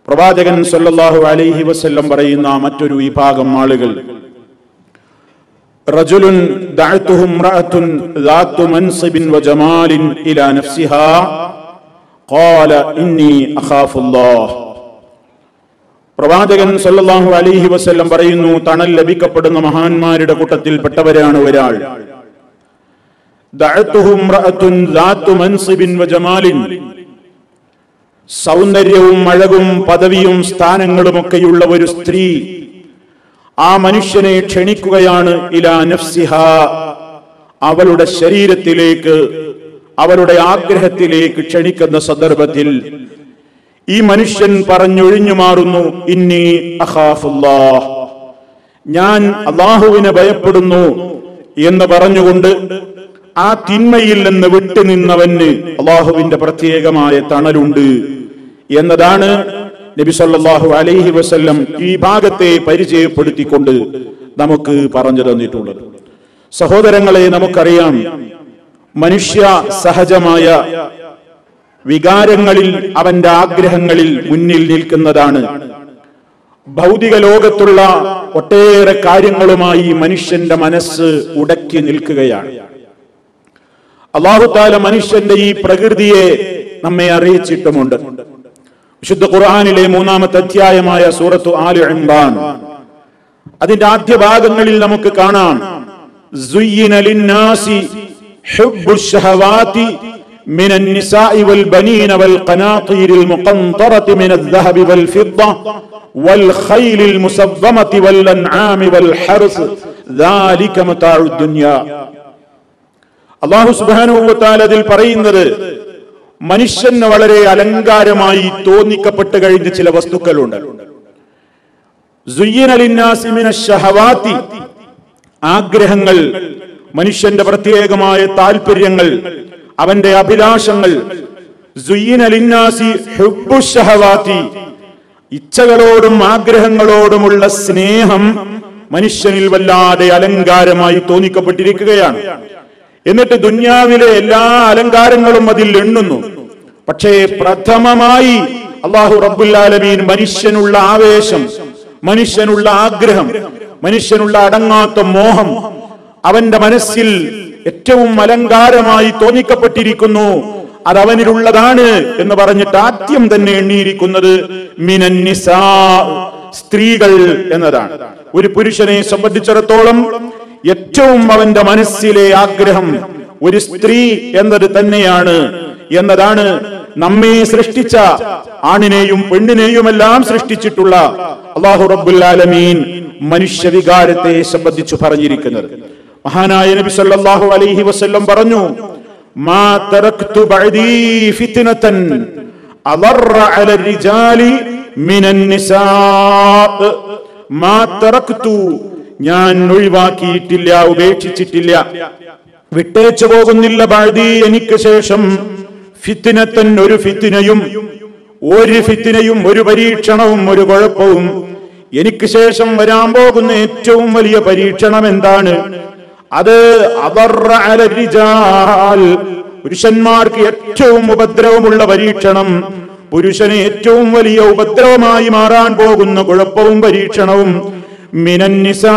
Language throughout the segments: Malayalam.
പ്രവാചകൻ സല്ലല്ലാഹു അലൈഹി വസല്ലം പറയുന്ന മറ്റൊരു വിഭാഗം ആളുകൾ റജുലുൻ ദഅതുഹു ഇംറഅത്തുൻ ذات منصب وجمال إلى نفسها قال إني أخاف الله പ്രവാചകൻ സല്ലല്ലാഹു അലൈഹി വസല്ലം പറയുന്നു തണൽ ലഭിക്കപ്പെടുന്ന മഹാന്മാരുടെ കൂട്ടത്തിൽപ്പെട്ടവരാണ് ഒരാൾ ദഅതുഹു ഇംറഅത്തുൻ ذات منصب وجمال സൗന്ദര്യവും അഴകും പദവിയും സ്ഥാനങ്ങളുമൊക്കെയുള്ള ഒരു സ്ത്രീ ആ മനുഷ്യനെ ക്ഷണിക്കുകയാണ് ഇലാ നഫ്സിഹ അവളുടെ ശരീരത്തിലേക്ക് അവളുടെ ആഗ്രഹത്തിലേക്ക് ക്ഷണിക്കുന്ന സന്ദർഭത്തിൽ ഈ മനുഷ്യൻ പറഞ്ഞൊഴിഞ്ഞു മാറുന്നു ഇന്നി അഖാഫുല്ലാ ഞാൻ അള്ളാഹുവിനെ ഭയപ്പെടുന്നു എന്ന് പറഞ്ഞുകൊണ്ട് ആ തിന്മയിൽ നിന്ന് വിട്ടുനിന്നവന് അള്ളാഹുവിന്റെ പ്രത്യേകമായ തണലുണ്ട് എന്നതാണ് നബി സല്ലല്ലാഹു അലൈഹി വസല്ലം ഈ ഭാഗത്തെ പരിചയപ്പെടുത്തിക്കൊണ്ട് നമുക്ക് പറഞ്ഞു തന്നിട്ടുള്ളത് സഹോദരങ്ങളെ നമുക്കറിയാം മനുഷ്യ സഹജമായ വികാരങ്ങളിൽ അവന്റെ ആഗ്രഹങ്ങളിൽ മുന്നിൽ നിൽക്കുന്നതാണ് ഭൗതിക ലോകത്തുള്ള ഒട്ടേറെ കാര്യങ്ങളുമായി മനുഷ്യന്റെ മനസ്സ് ഉടക്കി നിൽക്കുകയാണ് അള്ളാഹുത്താല മനുഷ്യന്റെ ഈ പ്രകൃതിയെ നമ്മെ അറിയിച്ചിട്ടുമുണ്ട് വിശുദ്ധ ഖുർആാനിലെ മൂന്നാമത്തെ അധ്യായമായ സൂറത്തു ആലു ഇമ്രാൻ അതിന്റെ ആദ്യ ഭാഗങ്ങളിൽ നമുക്ക് കാണാം زين للناس حب الشهوات من النساء والبنين والقناطير المقنطرة من الذهب والفضة والخيل المسومة والأنعام والحرث ذلك متاع الدنيا അള്ളാഹു സുബാനുഭവത്താൽ അതിൽ പറയുന്നത് മനുഷ്യന് വളരെ അലങ്കാരമായി തോന്നിക്കപ്പെട്ട് കഴിഞ്ഞ ചില വസ്തുക്കളുണ്ട് ഷഹവാത്തി ആഗ്രഹങ്ങൾ മനുഷ്യന്റെ പ്രത്യേകമായ താല്പര്യങ്ങൾ അവന്റെ അഭിലാഷങ്ങൾ ഷഹവാത്തി ഇച്ഛകളോടും ആഗ്രഹങ്ങളോടുമുള്ള സ്നേഹം മനുഷ്യനിൽ വല്ലാതെ അലങ്കാരമായി തോന്നിക്കപ്പെട്ടിരിക്കുകയാണ് എന്നിട്ട് ദുന്യാവിലെ എല്ലാ അലങ്കാരങ്ങളും അതിൽ എണ്ണുന്നു പക്ഷേ പ്രഥമമായി അള്ളാഹു റബ്ബുല്ലാലമീൻ മനുഷ്യനുള്ള ആവേശം മനുഷ്യനുള്ള ആഗ്രഹം മനുഷ്യനുള്ള അടങ്ങാത്ത മോഹം അവന്റെ മനസ്സിൽ ഏറ്റവും അലങ്കാരമായി തോന്നിക്കപ്പെട്ടിരിക്കുന്നു അത് അവനിലുള്ളതാണ് എന്ന് പറഞ്ഞിട്ട് ആദ്യം തന്നെ എണ്ണിയിരിക്കുന്നത് മിനന്നിസാ സ്ത്രീകൾ എന്നതാണ് ഒരു പുരുഷനെ സംബന്ധിച്ചിടത്തോളം ഏറ്റവും അവന്റെ മനസ്സിലെ ആഗ്രഹം ഒരു സ്ത്രീ എന്നത് തന്നെയാണ് എന്നതാണ് നമ്മെ സൃഷ്ടിച്ച ആണിനെയും പെണ്ണിനെയുമെല്ലാം സൃഷ്ടിച്ചിട്ടുള്ള അള്ളാഹു റബ്ബുല്ലാലമീൻ മനുഷ്യവികാരത്തെ സംബന്ധിച്ചു പറഞ്ഞിരിക്കുന്നത് മഹാനായ നബി സല്ലല്ലാഹു അലൈഹി വസല്ലം പറഞ്ഞു മാ തറക്തു ബഅദീ ഫിത്നതൻ അദറ അല റിജാലി മിനൻ നിസാ മാ തറക്തു ഞാൻ ഒഴിവാക്കിയിട്ടില്ല ഉപേക്ഷിച്ചിട്ടില്ല വിട്ടേച്ചു പോകുന്നില്ല ബാഴ്തി എനിക്ക് ശേഷം ഫിത്തിനത്തൻ ഒരു ഫിത്തിനയും ഒരു ഫിത്തിനയും ഒരു പരീക്ഷണവും ഒരു കുഴപ്പവും എനിക്ക് ശേഷം വരാൻ പോകുന്ന ഏറ്റവും വലിയ പരീക്ഷണം എന്താണ് അത് അവർറ അല റിജാൽ. പുരുഷന്മാർക്ക് ഏറ്റവും ഉപദ്രവമുള്ള പരീക്ഷണം പുരുഷന് ഏറ്റവും വലിയ ഉപദ്രവമായി മാറാൻ പോകുന്ന കുഴപ്പവും പരീക്ഷണവും മിനന്നിസാ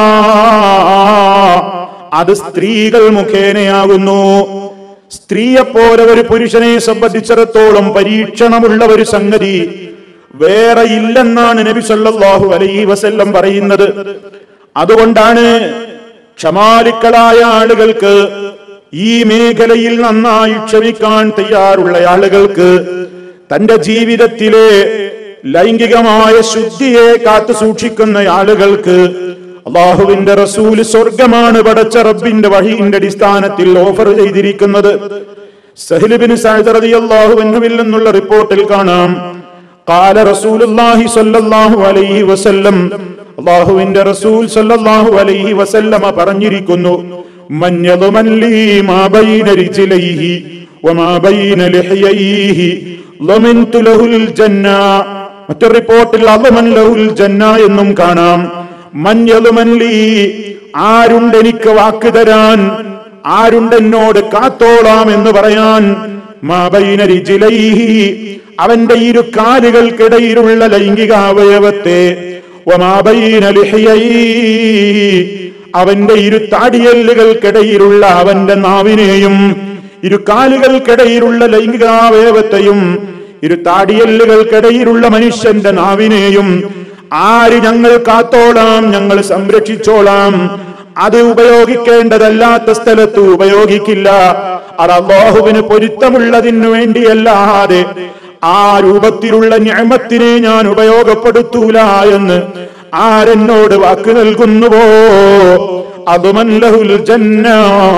അത് സ്ത്രീകൾ മുഖേനയാകുന്നു സ്ത്രീയെപ്പോലെ ഒരു പുരുഷനെ സംബന്ധിച്ചിടത്തോളം പരീക്ഷണമുള്ള ഒരു സംഗതി വേറെ ഇല്ലെന്നാണ് നബി സല്ലല്ലാഹു അലൈഹി വസല്ലം പറയുന്നത് അതുകൊണ്ടാണ് ക്ഷമാലിക്കളായ ആളുകൾക്ക് ഈ മേഖലയിൽ നന്നായി ക്ഷമിക്കാൻ തയ്യാറുള്ള ആളുകൾക്ക് തന്റെ ജീവിതത്തിലെ ലൈംഗികമായ ശുദ്ധിയെ കാത്തു സൂക്ഷിക്കുന്ന ആളുകൾക്ക് അള്ളാഹുവിന്റെ റസൂല് സ്വർഗമാണ് പടച്ച റബ്ബിന്റെ വഹിന്റെ അടിസ്ഥാനത്തിൽ ഓഫർ ചെയ്തിരിക്കുന്നത് സഹ്ലിബിന് സഅദ് റളിയല്ലാഹു അൻഹുവിൽ നിന്നുള്ള റിപ്പോർട്ടിൽ കാണാം قال رسول الله صلى الله عليه وسلم അള്ളാഹുവിന്റെ റസൂൽ സല്ലല്ലാഹു അലൈഹി വസല്ലമ പറഞ്ഞിരിക്കുന്നു മൻ യദ്മൻ ലീ മാ ബൈന റിജ്ലൈഹി വമാ ബൈന ലിഹ്യൈഹി ലമൻതു ലഹുൽ ജന്ന മറ്റൊരു റിപ്പോർട്ടിൽ അദ്മൻ ലഹുൽ ജന്ന എന്നും കാണാം മൻ യദ്മൻ ലീ ആരുണ്ട് എനിക്ക് വാക്ക് തരാൻ ആരുണ്ട് എന്നോട് കാത്തോളാം എന്ന് പറയാൻ മാബൈന രിജിലൈഹി അവന്റെ ഇരു കാലുകൾക്കിടയിലുള്ള ലൈംഗികാവയവത്തെ വമാബൈന ലിഹ്യൈഹി അവന്റെ ഇരു താടിയല്ലുകൾക്കിടയിലുള്ള അവന്റെ നാവിനെയും ഇരു കാലുകൾക്കിടയിലുള്ള ലൈംഗികാവയവത്തെയും ഇരു താടിയല്ലുകൾക്കിടയിലുള്ള മനുഷ്യന്റെ നാവിനെയും ആര് ഞങ്ങൾ കാത്തോളാം ഞങ്ങൾ സംരക്ഷിച്ചോളാം അത് ഉപയോഗിക്കേണ്ടതല്ലാത്ത സ്ഥലത്ത് ഉപയോഗിക്കില്ല അത് അള്ളാഹുവിന് പൊരുത്തമുള്ളതിനു വേണ്ടിയല്ലാതെ ആ രൂപത്തിലുള്ള ഞാമത്തിനെ ഞാൻ ഉപയോഗപ്പെടുത്തൂല എന്ന് ആരെന്നോട് വാക്ക് നൽകുന്നുവോ അതുമല്ലഹുൽ ജന്ന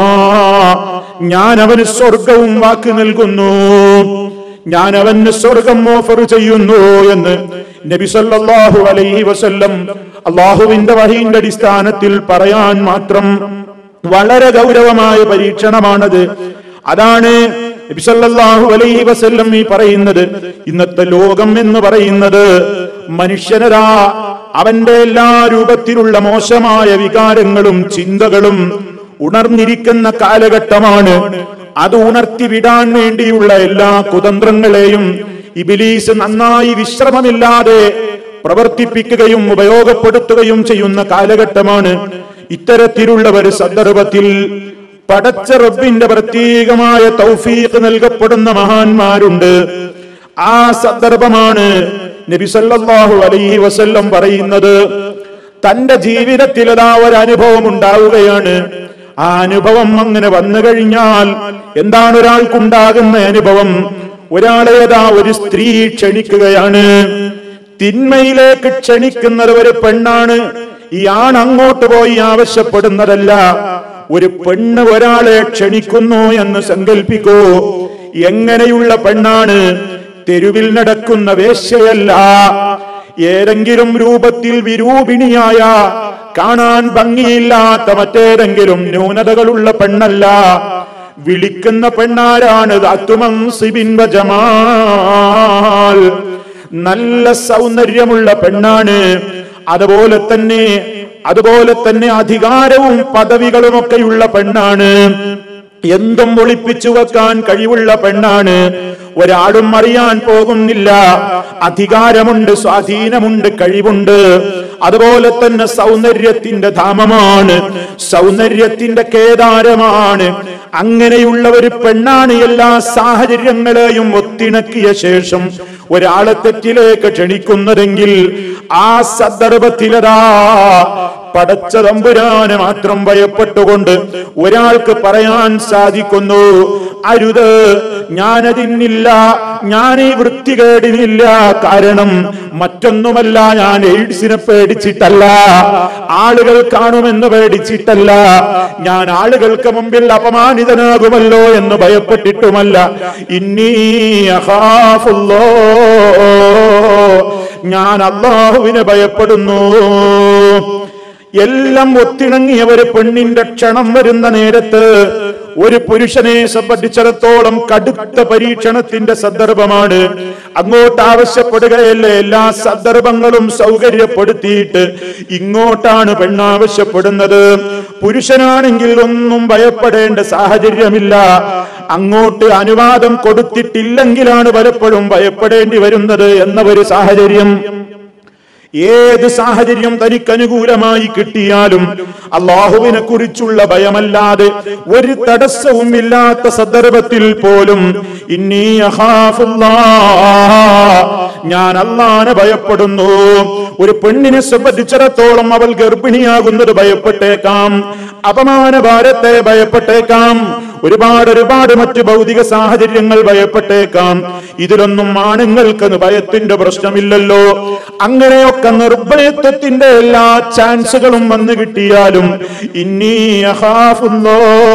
ഞാൻ അവന് സ്വർഗവും വാക്ക് നൽകുന്നു ഞാൻ അവന് സ്വർഗം ഓഫർ ചെയ്യുന്നു എന്ന് നബി സല്ലല്ലാഹു അലൈഹി വസല്ലം അള്ളാഹുവിന്റെ വഹീന്റെ അടിസ്ഥാനത്തിൽ പറയാൻ മാത്രം വളരെ ഗൗരവമായ പരീക്ഷണമാണത് അതാണ് നബി സല്ലല്ലാഹു അലൈഹി വസല്ലം ഈ പറയുന്നത് ഇന്നത്തെ ലോകം എന്ന് പറയുന്നത് മനുഷ്യനരാ അവന്റെ എല്ലാ രൂപത്തിലുള്ള മോശമായ വികാരങ്ങളും ചിന്തകളും ഉണർന്നിരിക്കുന്ന കാലഘട്ടമാണ് അത് ഉണർത്തി വിടാൻ വേണ്ടിയുള്ള എല്ലാ കുതന്ത്രങ്ങളെയും ഇബിലീസ് നന്നായി വിശ്രമമില്ലാതെ പ്രവർത്തിപ്പിക്കുകയും ഉപയോഗപ്പെടുത്തുകയും ചെയ്യുന്ന കാലഘട്ടമാണ് ഇത്തരത്തിലുള്ള ഒരു സന്ദർഭത്തിൽ പടച്ച റബ്ബിന്റെ പ്രത്യേകമായ തൗഫീഖ് നൽകപ്പെടുന്ന മഹാന്മാരുണ്ട് ആ സന്ദർഭമാണ് നബി സല്ലല്ലാഹു അലൈഹി വസല്ലം പറയുന്നത് തന്റെ ജീവിതത്തിൽ അതാ ഒരു അനുഭവം ഉണ്ടാവുകയാണ് ആ അനുഭവം അങ്ങനെ വന്നു കഴിഞ്ഞാൽ എന്താണ് ഒരാൾക്കുണ്ടാകുന്ന അനുഭവം ഒരാളെ അതാ ഒരു സ്ത്രീ ക്ഷണിക്കുകയാണ് തിന്മയിലേക്ക് ക്ഷണിക്കുന്നത് ഒരു പെണ്ണാണ് ഈ ആൺ അങ്ങോട്ട് പോയി ആവശ്യപ്പെടുന്നതല്ല ഒരു പെണ്ണ് ഒരാളെ ക്ഷണിക്കുന്നു എന്ന് സങ്കല്പിക്കൂ എങ്ങനെയുള്ള പെണ്ണാണ് തെരുവിൽ നടക്കുന്ന വേശ്യയല്ല ഏതെങ്കിലും രൂപത്തിൽ വിരൂപിണിയായ കാണാൻ ഭംഗിയില്ലാത്ത മറ്റേതെങ്കിലും ന്യൂനതകളുള്ള പെണ്ണല്ല വിളിക്കുന്ന പെണ്ണാരാണ് ദാത്തുമൻസിബിൻ വജമാൽ നല്ല സൗന്ദര്യമുള്ള പെണ്ണാണ് അതുപോലെ തന്നെ അതുപോലെ തന്നെ അധികാരവും പദവികളുമൊക്കെയുള്ള പെണ്ണാണ് എന്തും ഒളിപ്പിച്ചു വെക്കാൻ കഴിവുള്ള പെണ്ണാണ് ഒരാളും അറിയാൻ പോകുന്നില്ല അധികാരമുണ്ട് സ്വാധീനമുണ്ട് കഴിവുണ്ട് അതുപോലെ തന്നെ സൗന്ദര്യത്തിന്റെ ധാമമാണ് സൗന്ദര്യത്തിന്റെ കേദാരമാണ് അങ്ങനെയുള്ള ഒരു പെണ്ണാണ് എല്ലാ സാഹചര്യങ്ങളെയും ഒത്തിണക്കിയ ശേഷം ഒരാളെ തെറ്റിലേക്ക് ക്ഷണിക്കുന്നതെങ്കിൽ ആ സന്ദർഭത്തിലതാ പടച്ച തമ്പുരാനെ മാത്രം ഭയപ്പെട്ടുകൊണ്ട് ഒരാൾക്ക് പറയാൻ സാധിക്കുന്നു അരുത് ഞാനതിന്നില്ല ഞാൻ ഈ വൃത്തികേടിനില്ല കാരണം മറ്റൊന്നുമല്ല ഞാൻ എയ്ഡ്സിനെ പേടിച്ചിട്ടല്ല ആളുകൾ കാണുമെന്ന് പേടിച്ചിട്ടല്ല ഞാൻ ആളുകൾക്ക് മുമ്പിൽ അപമാനിതനാകുമല്ലോ എന്ന് ഭയപ്പെട്ടിട്ടുമല്ല ഇന്നീ അഹാഫുല്ലോ ഞാൻ അള്ളാഹുവിനെ ഭയപ്പെടുന്നു എല്ലാം ഒത്തിണങ്ങിയ ഒരു പെണ്ണിന്റെ ക്ഷണം വരുന്ന നേരത്ത് ഒരു പുരുഷനെ സംബന്ധിച്ചിടത്തോളം കടുത്ത പരീക്ഷണത്തിന്റെ സന്ദർഭമാണ് അങ്ങോട്ട് ആവശ്യപ്പെടുകയല്ലേ എല്ലാ സന്ദർഭങ്ങളും സൗകര്യപ്പെടുത്തിയിട്ട് ഇങ്ങോട്ടാണ് പെണ്ണാവശ്യപ്പെടുന്നത് പുരുഷനാണെങ്കിൽ ഒന്നും ഭയപ്പെടേണ്ട സാഹചര്യമില്ല അങ്ങോട്ട് അനുവാദം കൊടുത്തിട്ടില്ലെങ്കിലാണ് പലപ്പോഴും ഭയപ്പെടേണ്ടി വരുന്നത് എന്ന ഒരു സാഹചര്യം ഏത് സാഹചര്യം തനിക്ക് അനുകൂലമായി കിട്ടിയാലും അള്ളാഹുവിനെ കുറിച്ചുള്ള ഭയമല്ലാതെ ഒരു തടസ്സവും ഇല്ലാത്ത സന്ദർഭത്തിൽ പോലും ഇന്നീ അഹാഫുല്ലാ ഞാൻ അള്ളാനെ ഭയപ്പെടുന്നു ഒരു പെണ്ണിനെ സംബന്ധിച്ചിടത്തോളം അവൾ ഗർഭിണിയാകുന്നത് ഭയപ്പെട്ടേക്കാം അപമാന ഭാരത്തെ ഭയപ്പെട്ടേക്കാം ഒരുപാട് ഒരുപാട് മറ്റ് ഭൗതിക സാഹചര്യങ്ങൾ ഭയപ്പെട്ടേക്കാം ഇതിലൊന്നും ആണുങ്ങൾക്ക് ഭയത്തിന്റെ പ്രശ്നമില്ലല്ലോ അങ്ങനെയൊക്കെ നിർഭയത്വത്തിന്റെ എല്ലാ ചാൻസുകളും വന്നു കിട്ടിയാലും ഇന്നീ അഹാഫുന്നോ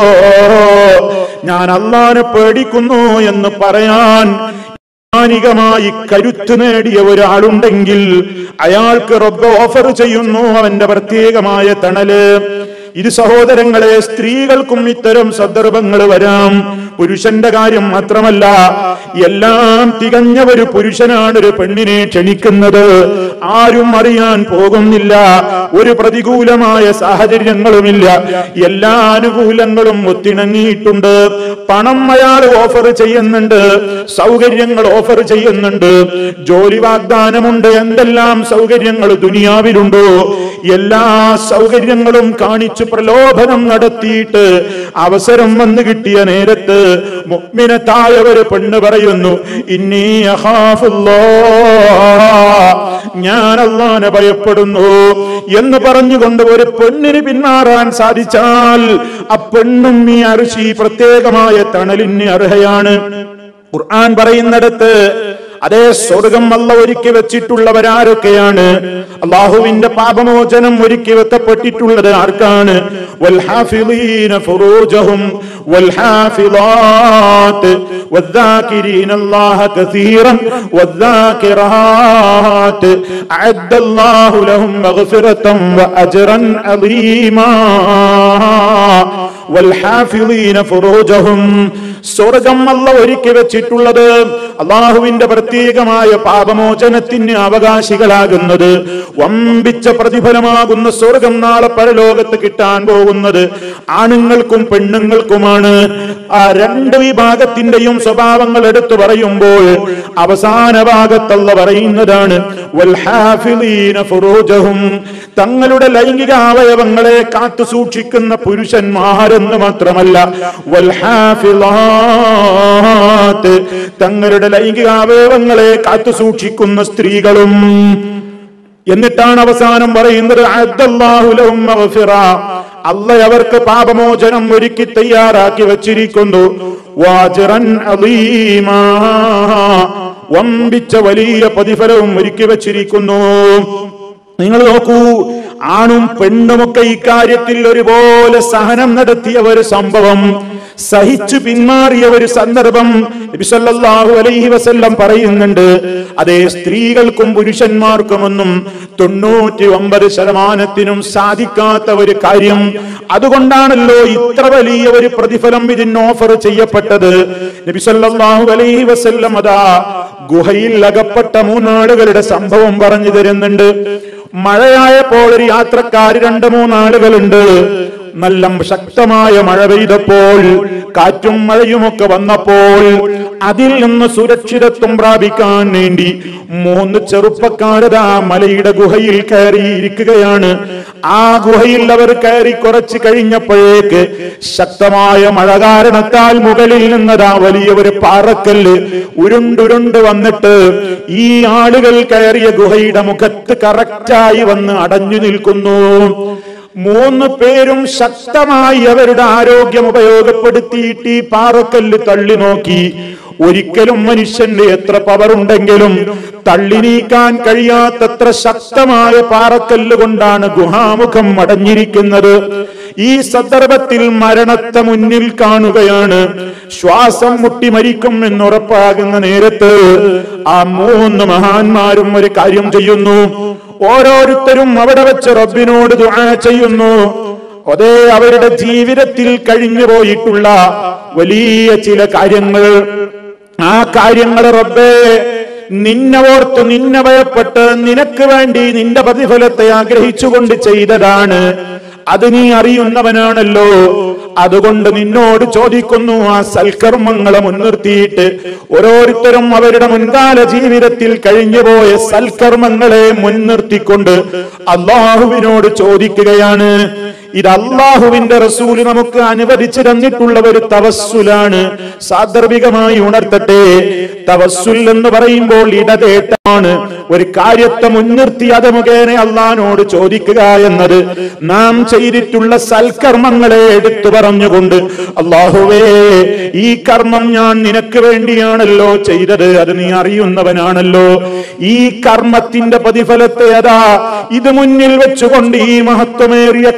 ഞാൻ അള്ളാനെ പേടിക്കുന്നു എന്ന് പറയാൻ മാനികമായി കരുത്ത് നേടിയ ഒരാളുണ്ടെങ്കിൽ അയാൾക്ക് റബ്ബ് ഓഫർ ചെയ്യുന്നു അവന്റെ പ്രത്യേകമായ തണല് ഇത് സഹോദരങ്ങളെ സ്ത്രീകൾക്കും ഇത്തരം സന്ദർഭങ്ങൾ വരാം പുരുഷന്റെ കാര്യം മാത്രമല്ല എല്ലാം തികഞ്ഞ ഒരു പുരുഷനാണ് ഒരു പെണ്ണിനെ ക്ഷണിക്കുന്നത് ആരും അറിയാൻ പോകുന്നില്ല ഒരു പ്രതികൂലമായ സാഹചര്യങ്ങളുമില്ല എല്ലാ അനുകൂലങ്ങളും ഒത്തിണങ്ങിയിട്ടുണ്ട് പണം അയാൾ ഓഫർ ചെയ്യുന്നുണ്ട് സൗകര്യങ്ങൾ ഓഫർ ചെയ്യുന്നുണ്ട് ജോലി വാഗ്ദാനമുണ്ട് എന്തെല്ലാം സൗകര്യങ്ങൾ ദുനിയാവിലുണ്ടോ എല്ലാ സൗകര്യങ്ങളും കാണിച്ചു പ്രലോഭനം നടത്തിയിട്ട് അവസരം വന്നു കിട്ടിയ നേരത്ത് മുഗ്മിനത്തായ ഒരു പെണ്ണ് പറയുന്നു ഇന്നീ അഹാഫുല്ലോ ഞാൻ അള്ളാനെ ഭയപ്പെടുന്നു എന്ന് പറഞ്ഞുകൊണ്ട് ഒരു പെണ്ണിന് പിന്മാറാൻ സാധിച്ചാൽ ആ പെണ്ണും ഈ അർശി പ്രത്യേകമായ തണലിന് അർഹയാണ് ഖുർആൻ പറയുന്നിടത്ത് അതേ സ്വർഗം അല്ല ഒരുക്കി വെച്ചിട്ടുള്ളവരാരൊക്കെയാണ് അള്ളാഹുവിന്റെ പാപമോചനം ഒരുക്കി വെക്കപ്പെട്ടിട്ടുള്ളത് ആർക്കാണ് വൽഹാഫിളീന ഫുറൂജഹും വൽഹാഫിളാത്ത് والذاكرين الله كثيرا والذاكرات أعد الله لهم مغفرة وأجرا عظيما والحافظين فروجهم സ്വർഗം അല്ല ഒരുക്കി വെച്ചിട്ടുള്ളത് അള്ളാഹുവിന്റെ പ്രത്യേകമായ പാപമോചനത്തിന് അവകാശികളാകുന്നത് വമ്പിച്ച പ്രതിഫലമാകുന്ന സ്വർഗം നാളെ പരലോകത്ത് കിട്ടാൻ പോകുന്നത് ആണുങ്ങൾക്കും പെണ്ണുങ്ങൾക്കുമാണ് ആ രണ്ട് വിഭാഗത്തിന്റെയും സ്വഭാവങ്ങൾ എടുത്തു പറയുമ്പോൾ അവസാന ഭാഗത്തല്ല പറയുന്നതാണ് വൽഹാഫിളീന ഫുറൂജഹും തങ്ങളുടെ ലൈംഗിക അവയവങ്ങളെ കാത്തു സൂക്ഷിക്കുന്ന പുരുഷന്മാരെന്ന് മാത്രമല്ല വൽഹാഫിളാത്ത് തങ്ങളുടെ ലൈംഗിക അവയവങ്ങളെ കാത്തു സൂക്ഷിക്കുന്ന സ്ത്രീകളും എന്നിട്ടാണ് അവസാനം പറയുന്നത് അദ്ദല്ലാഹു ലഹും മഗ്ഫിറ. അല്ല അവർക്ക് പാപമോചനം ഒരുക്കി തയ്യാറാക്കി വച്ചിരിക്കുന്നു വാജിറൻ അദീമാ. വമ്പിച്ച വലിയ പ്രതിഫലവും ഒരുക്കി വച്ചിരിക്കുന്നു നിങ്ങൾ നോക്കൂ ആണും പെണ്ണുമൊക്കെ ഇക്കാര്യത്തിൽ ഒരുപോലെ സഹനം നടത്തിയ ഒരു സംഭവം സഹിച്ചു പിന്മാറിയ ഒരു സന്ദർഭം നബി സല്ലല്ലാഹു അലൈഹി വസല്ലം പറയുന്നുണ്ട് അതേ സ്ത്രീകൾക്കും പുരുഷന്മാർക്കുമൊന്നും തൊണ്ണൂറ്റി ഒമ്പത് ശതമാനത്തിനും സാധിക്കാത്ത ഒരു കാര്യം അതുകൊണ്ടാണല്ലോ ഇത്ര വലിയ ഒരു പ്രതിഫലം ഇതിന് ഓഫർ ചെയ്യപ്പെട്ടത് നബി സല്ലല്ലാഹു അലൈഹി വസല്ലം അതാ ഗുഹയിൽ അകപ്പെട്ട മൂന്നാളുകളുടെ സംഭവം പറഞ്ഞു തരുന്നുണ്ട് മഴയായപ്പോൾ ഒരു യാത്രക്കാർ രണ്ട് മൂന്നാളുകളുണ്ട് നല്ല ശക്തമായ മഴ പെയ്തപ്പോൾ കാറ്റും മഴയുമൊക്കെ വന്നപ്പോൾ അതിൽ നിന്ന് സുരക്ഷിതത്വം പ്രാപിക്കാൻ വേണ്ടി മൂന്ന് ചെറുപ്പക്കാരതാ മലയുടെ ഗുഹയിൽ കയറിയിരിക്കുകയാണ് ആ ഗുഹയിൽ അവർ കയറി കുറച്ച് കഴിഞ്ഞപ്പോഴേക്ക് ശക്തമായ മഴ കാരണത്താൽ മുകളിൽ നിന്നതാ വലിയ ഒരു പാറക്കല്ല് ഉരുണ്ടുരുണ്ട് വന്നിട്ട് ഈ ആളുകൾ കയറിയ ഗുഹയുടെ മുഖത്ത് കറക്റ്റായി വന്ന് അടഞ്ഞു നിൽക്കുന്നു മൂന്ന് പേരും ശക്തമായി അവരുടെ ആരോഗ്യം ഉപയോഗപ്പെടുത്തിയിട്ട് ഈ പാറക്കല്ല് തള്ളി നോക്കി ഒരിക്കലും മനുഷ്യന്റെ എത്ര പവർ ഉണ്ടെങ്കിലും തള്ളി നീക്കാൻ കഴിയാത്തത്ര ശക്തമായ പാറക്കല്ല് കൊണ്ടാണ് ഗുഹാമുഖം അടഞ്ഞിരിക്കുന്നത് ഈ സന്ദർഭത്തിൽ മരണത്തെ മുന്നിൽ കാണുകയാണ് ശ്വാസം മുട്ടി മരിക്കും എന്നുറപ്പാകുന്ന നേരത്ത് ആ മൂന്ന് മഹാന്മാരും ഒരു കാര്യം ചെയ്യുന്നു ഓരോരുത്തരും അവിടെ വെച്ച് റബ്ബിനോട് ദുആ ചെയ്യുന്നു അതേ അവരുടെ ജീവിതത്തിൽ കഴിഞ്ഞു പോയിട്ടുള്ള വലിയ ചില കാര്യങ്ങൾ ആ കാര്യങ്ങൾ റബ്ബേ നിന്നെ ഓർത്ത് നിന്നെ ഭയപ്പെട്ട് നിനക്ക് വേണ്ടി നിന്റെ പ്രതിഫലത്തെ ആഗ്രഹിച്ചുകൊണ്ട് ചെയ്തതാണ് അത് നീ അറിയുന്നവനാണല്ലോ അതുകൊണ്ട് നിന്നോട് ചോദിക്കുന്നു ആ സൽക്കർമ്മങ്ങളെ മുൻനിർത്തിയിട്ട് ഓരോരുത്തരും അവരുടെ മുൻകാല ജീവിതത്തിൽ കഴിഞ്ഞുപോയ സൽക്കർമ്മങ്ങളെ മുൻനിർത്തിക്കൊണ്ട് അള്ളാഹുവിനോട് ചോദിക്കുകയാണ് ഇത് അള്ളാഹുവിന്റെ റസൂല് നമുക്ക് അനുവദിച്ചു തന്നിട്ടുള്ള ഒരു തവസ്സുലാണ് സാന്ദർഭികമായി ഉണർത്തട്ടെ തവസ്സുൽ എന്ന് പറയുമ്പോൾ ഇടതേട്ടമാണ് ഒരു കാര്യത്തെ മുൻനിർത്തി അത് മുഖേന അള്ളഹാനോട് ചോദിക്കുക എന്നത് നാം ചെയ്തിട്ടുള്ള സൽക്കർമ്മങ്ങളെ എടുത്തു പറഞ്ഞുകൊണ്ട് അള്ളാഹുവേ ഈ കർമ്മം ഞാൻ നിനക്ക് വേണ്ടിയാണല്ലോ ചെയ്തത് അത് നീ അറിയുന്നവനാണല്ലോ ഈ കർമ്മത്തിന്റെ പ്രതിഫലത്തെ അതാ ഇത് മുന്നിൽ വെച്ചുകൊണ്ട് ഈ മഹത്വമേറിയ കാര്യത്തെ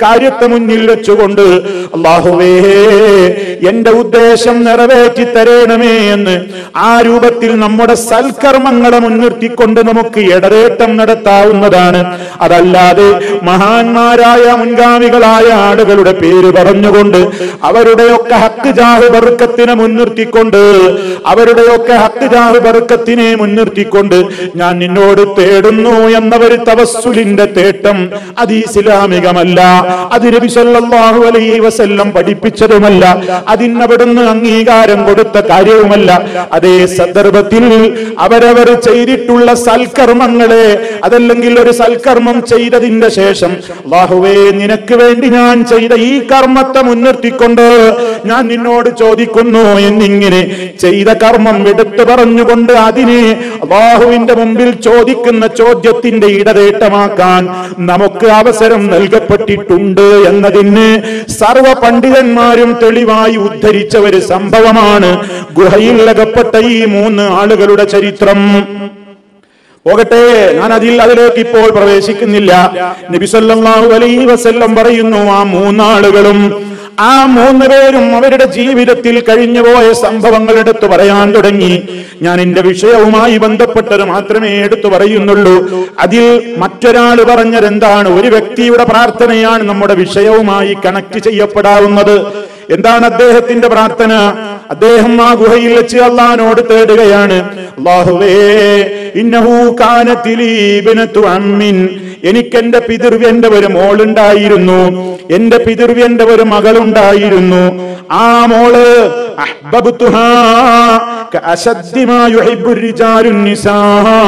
ഖബറിന്റെ മുന്നിൽ വെച്ചുകൊണ്ട് അള്ളാഹുവേ എന്റെ ഉദ്ദേശം നിറവേറ്റി തരേണമേ എന്ന് ആ രൂപത്തിൽ നമ്മുടെ സൽക്കർമ്മങ്ങളെ മുൻനിർത്തിക്കൊണ്ട് നമുക്ക് ഇടറേട്ടം നടത്താവുന്നതാണ് അതല്ലാതെ മഹാന്മാരായ മുൻഗാമികളായ ആളുകളുടെ പേര് പറഞ്ഞുകൊണ്ട് അവരുടെയൊക്കെ ഹക്ക് ജാഹ് ബറുക്കത്തിനെ മുൻനിർത്തിക്കൊണ്ട് അവരുടെയൊക്കെ ഹക്ക് ജാഹ് ബറുക്കത്തിനെ മുൻനിർത്തിക്കൊണ്ട് ഞാൻ നിന്നോട് തേടുന്നു എന്നവര് തവസ്സുലിന്റെ തേട്ടം അത് ഇസ്ലാമികമല്ല അത് നബി സല്ലല്ലാഹു അലൈഹി വസല്ലം പഠിപ്പിച്ചതുമല്ല അതിനവിടുന്ന് അംഗീകാരം കൊടുത്ത കാര്യവുമല്ല അതേ സന്ദർഭത്തിൽ അവരവർ ചെയ്തിട്ടുള്ള സൽക്കർമ്മങ്ങളെ അതല്ലെങ്കിൽ ഒരു സൽക്കർമ്മം ചെയ്തതിന്റെ ശേഷം അല്ലാഹുവേ നിനക്ക് വേണ്ടി ഞാൻ ചെയ്ത ഈ കർമ്മത്തെ മുൻനിർത്തിക്കൊണ്ട് ഞാൻ നിന്നോട് ചോദിക്കുന്നു എന്നിങ്ങനെ ചെയ്ത കർമ്മം എടുത്തു പറഞ്ഞുകൊണ്ട് അതിനെ അള്ളാഹുവിന്റെ മുമ്പിൽ ചോദിക്കുന്ന ചോദ്യത്തിന്റെ ഇടതേട്ടമാക്കാൻ നമുക്ക് അവസരം നൽകപ്പെട്ടിട്ടുണ്ട് എന്നതിന് സർവ പണ്ഡിതന്മാരും തെളിവായി ഉദ്ധരിച്ച ഒരു സംഭവമാണ് ഗുഹയിൽ അകപ്പെട്ട ഈ മൂന്ന് ആളുകളുടെ ചരിത്രം പോകട്ടെ ഞാൻ അതിൽ അതിലേക്ക് ഇപ്പോൾ പ്രവേശിക്കുന്നില്ല നബി സല്ലല്ലാഹു അലൈഹി വസല്ലം പറയുന്നു ആ മൂന്നാളുകളും ആ മൂന്ന് പേരും അവരുടെ ജീവിതത്തിൽ കഴിഞ്ഞുപോയ സംഭവങ്ങൾ എടുത്തു പറയാൻ തുടങ്ങി ഞാൻ എന്റെ വിഷയവുമായി ബന്ധപ്പെട്ടത് മാത്രമേ എടുത്തു പറയുന്നുള്ളൂ അതിൽ മറ്റൊരാൾ പറഞ്ഞത് എന്താണ് ഒരു വ്യക്തിയുടെ പ്രാർത്ഥനയാണ് നമ്മുടെ വിഷയവുമായി കണക്ട് ചെയ്യപ്പെടാവുന്നത് എന്താണ് അദ്ദേഹത്തിന്റെ പ്രാർത്ഥന അദ്ദേഹം ആ ഗുഹയിൽ വെച്ച് അള്ളഹാനോട് തേടുകയാണ് അള്ളാഹുവേ ഇന്നഹു കാനത്തിലീ ബിനത്തു അമ്മിൻ എനിക്കെന്റെ പിതൃവ്യന്റെ ഒരു മോളുണ്ടായിരുന്നു എന്റെ പിതൃവ്യന്റെ ഒരു മകളുണ്ടായിരുന്നു ആ മോള് അഹ്ബബ്തുഹാ കഅശദ്ദി മാ യുഹിബ്ബു റിജാലു നിസാ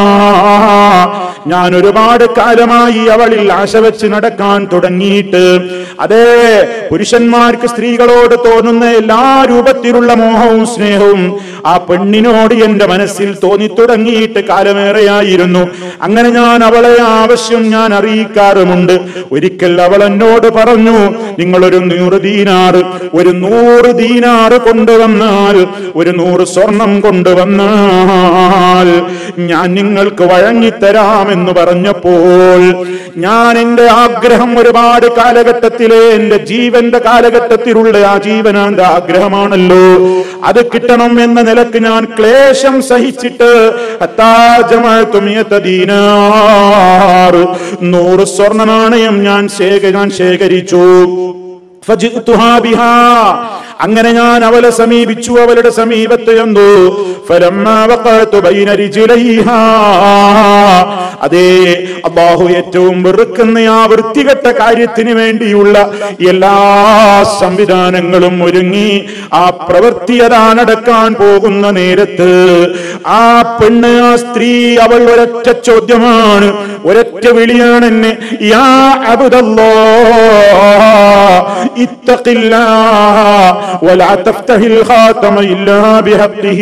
ഞാൻ ഒരുപാട് കാലമായി അവളിൽ ആശ വെച്ച് നടക്കാൻ തുടങ്ങിയിട്ട് അതേ പുരുഷന്മാർക്ക് സ്ത്രീകളോട് തോന്നുന്ന എല്ലാ രൂപത്തിലുള്ള മോഹവും സ്നേഹവും ആ പെണ്ണിനോട് എന്റെ മനസ്സിൽ തോന്നി തുടങ്ങിയിട്ട് കാലമേറെയായിരുന്നു അങ്ങനെ ഞാൻ അവളെ ആവശ്യം ഞാൻ അറിയിക്കാറുമുണ്ട് ഒരിക്കൽ അവൾ എന്നോട് പറഞ്ഞു നിങ്ങളൊരു നൂറ് ദീനാറ് ഒരു നൂറ് ദീനാറ് കൊണ്ടുവന്നാൽ ഒരു നൂറ് സ്വർണം കൊണ്ടുവന്നാൽ ഞാൻ നിങ്ങൾക്ക് വഴങ്ങിത്തരാമെന്ന് പറഞ്ഞപ്പോൾ ഞാൻ എന്റെ ആഗ്രഹം ഒരുപാട് കാലഘട്ടത്തിലെ എന്റെ ജീവന്റെ കാലഘട്ടത്തിലുള്ള ആ ജീവനാന്റെ ആഗ്രഹമാണല്ലോ അത് കിട്ടണം എന്ന നിലക്ക് ഞാൻ ക്ലേശം സഹിച്ചിട്ട് ദീനാറ് നൂറ് സ്വർണ്ണ നാണയം ഞാൻ ശേഖ ഞാൻ ശേഖരിച്ചു ഫജിഅ്തുഹാ ബിഹാ. അങ്ങനെ ഞാൻ അവളെ സമീപിച്ചു അവളുടെ സമീപത്ത് ചെന്നു ഫലമ്മാ വഖഅതു ബൈന റിജ്ലൈഹാ. അതേ അള്ളാഹു ഏറ്റവും വെറുക്കുന്ന ആ വൃത്തികെട്ട കാര്യത്തിന് വേണ്ടിയുള്ള എല്ലാ സംവിധാനങ്ങളും ഒരുങ്ങി ആ പ്രവൃത്തി അതാ നടക്കാൻ പോകുന്ന നേരത്ത് ആ പെണ്ണ് ആ സ്ത്രീ അവൾ ഒരൊറ്റ ചോദ്യമാണ് ഒരൊറ്റ വിളിയാണ് എന്നെ യാ അബുദല്ലോ اتق الله ولا تفتح الخاتم إلا بحقه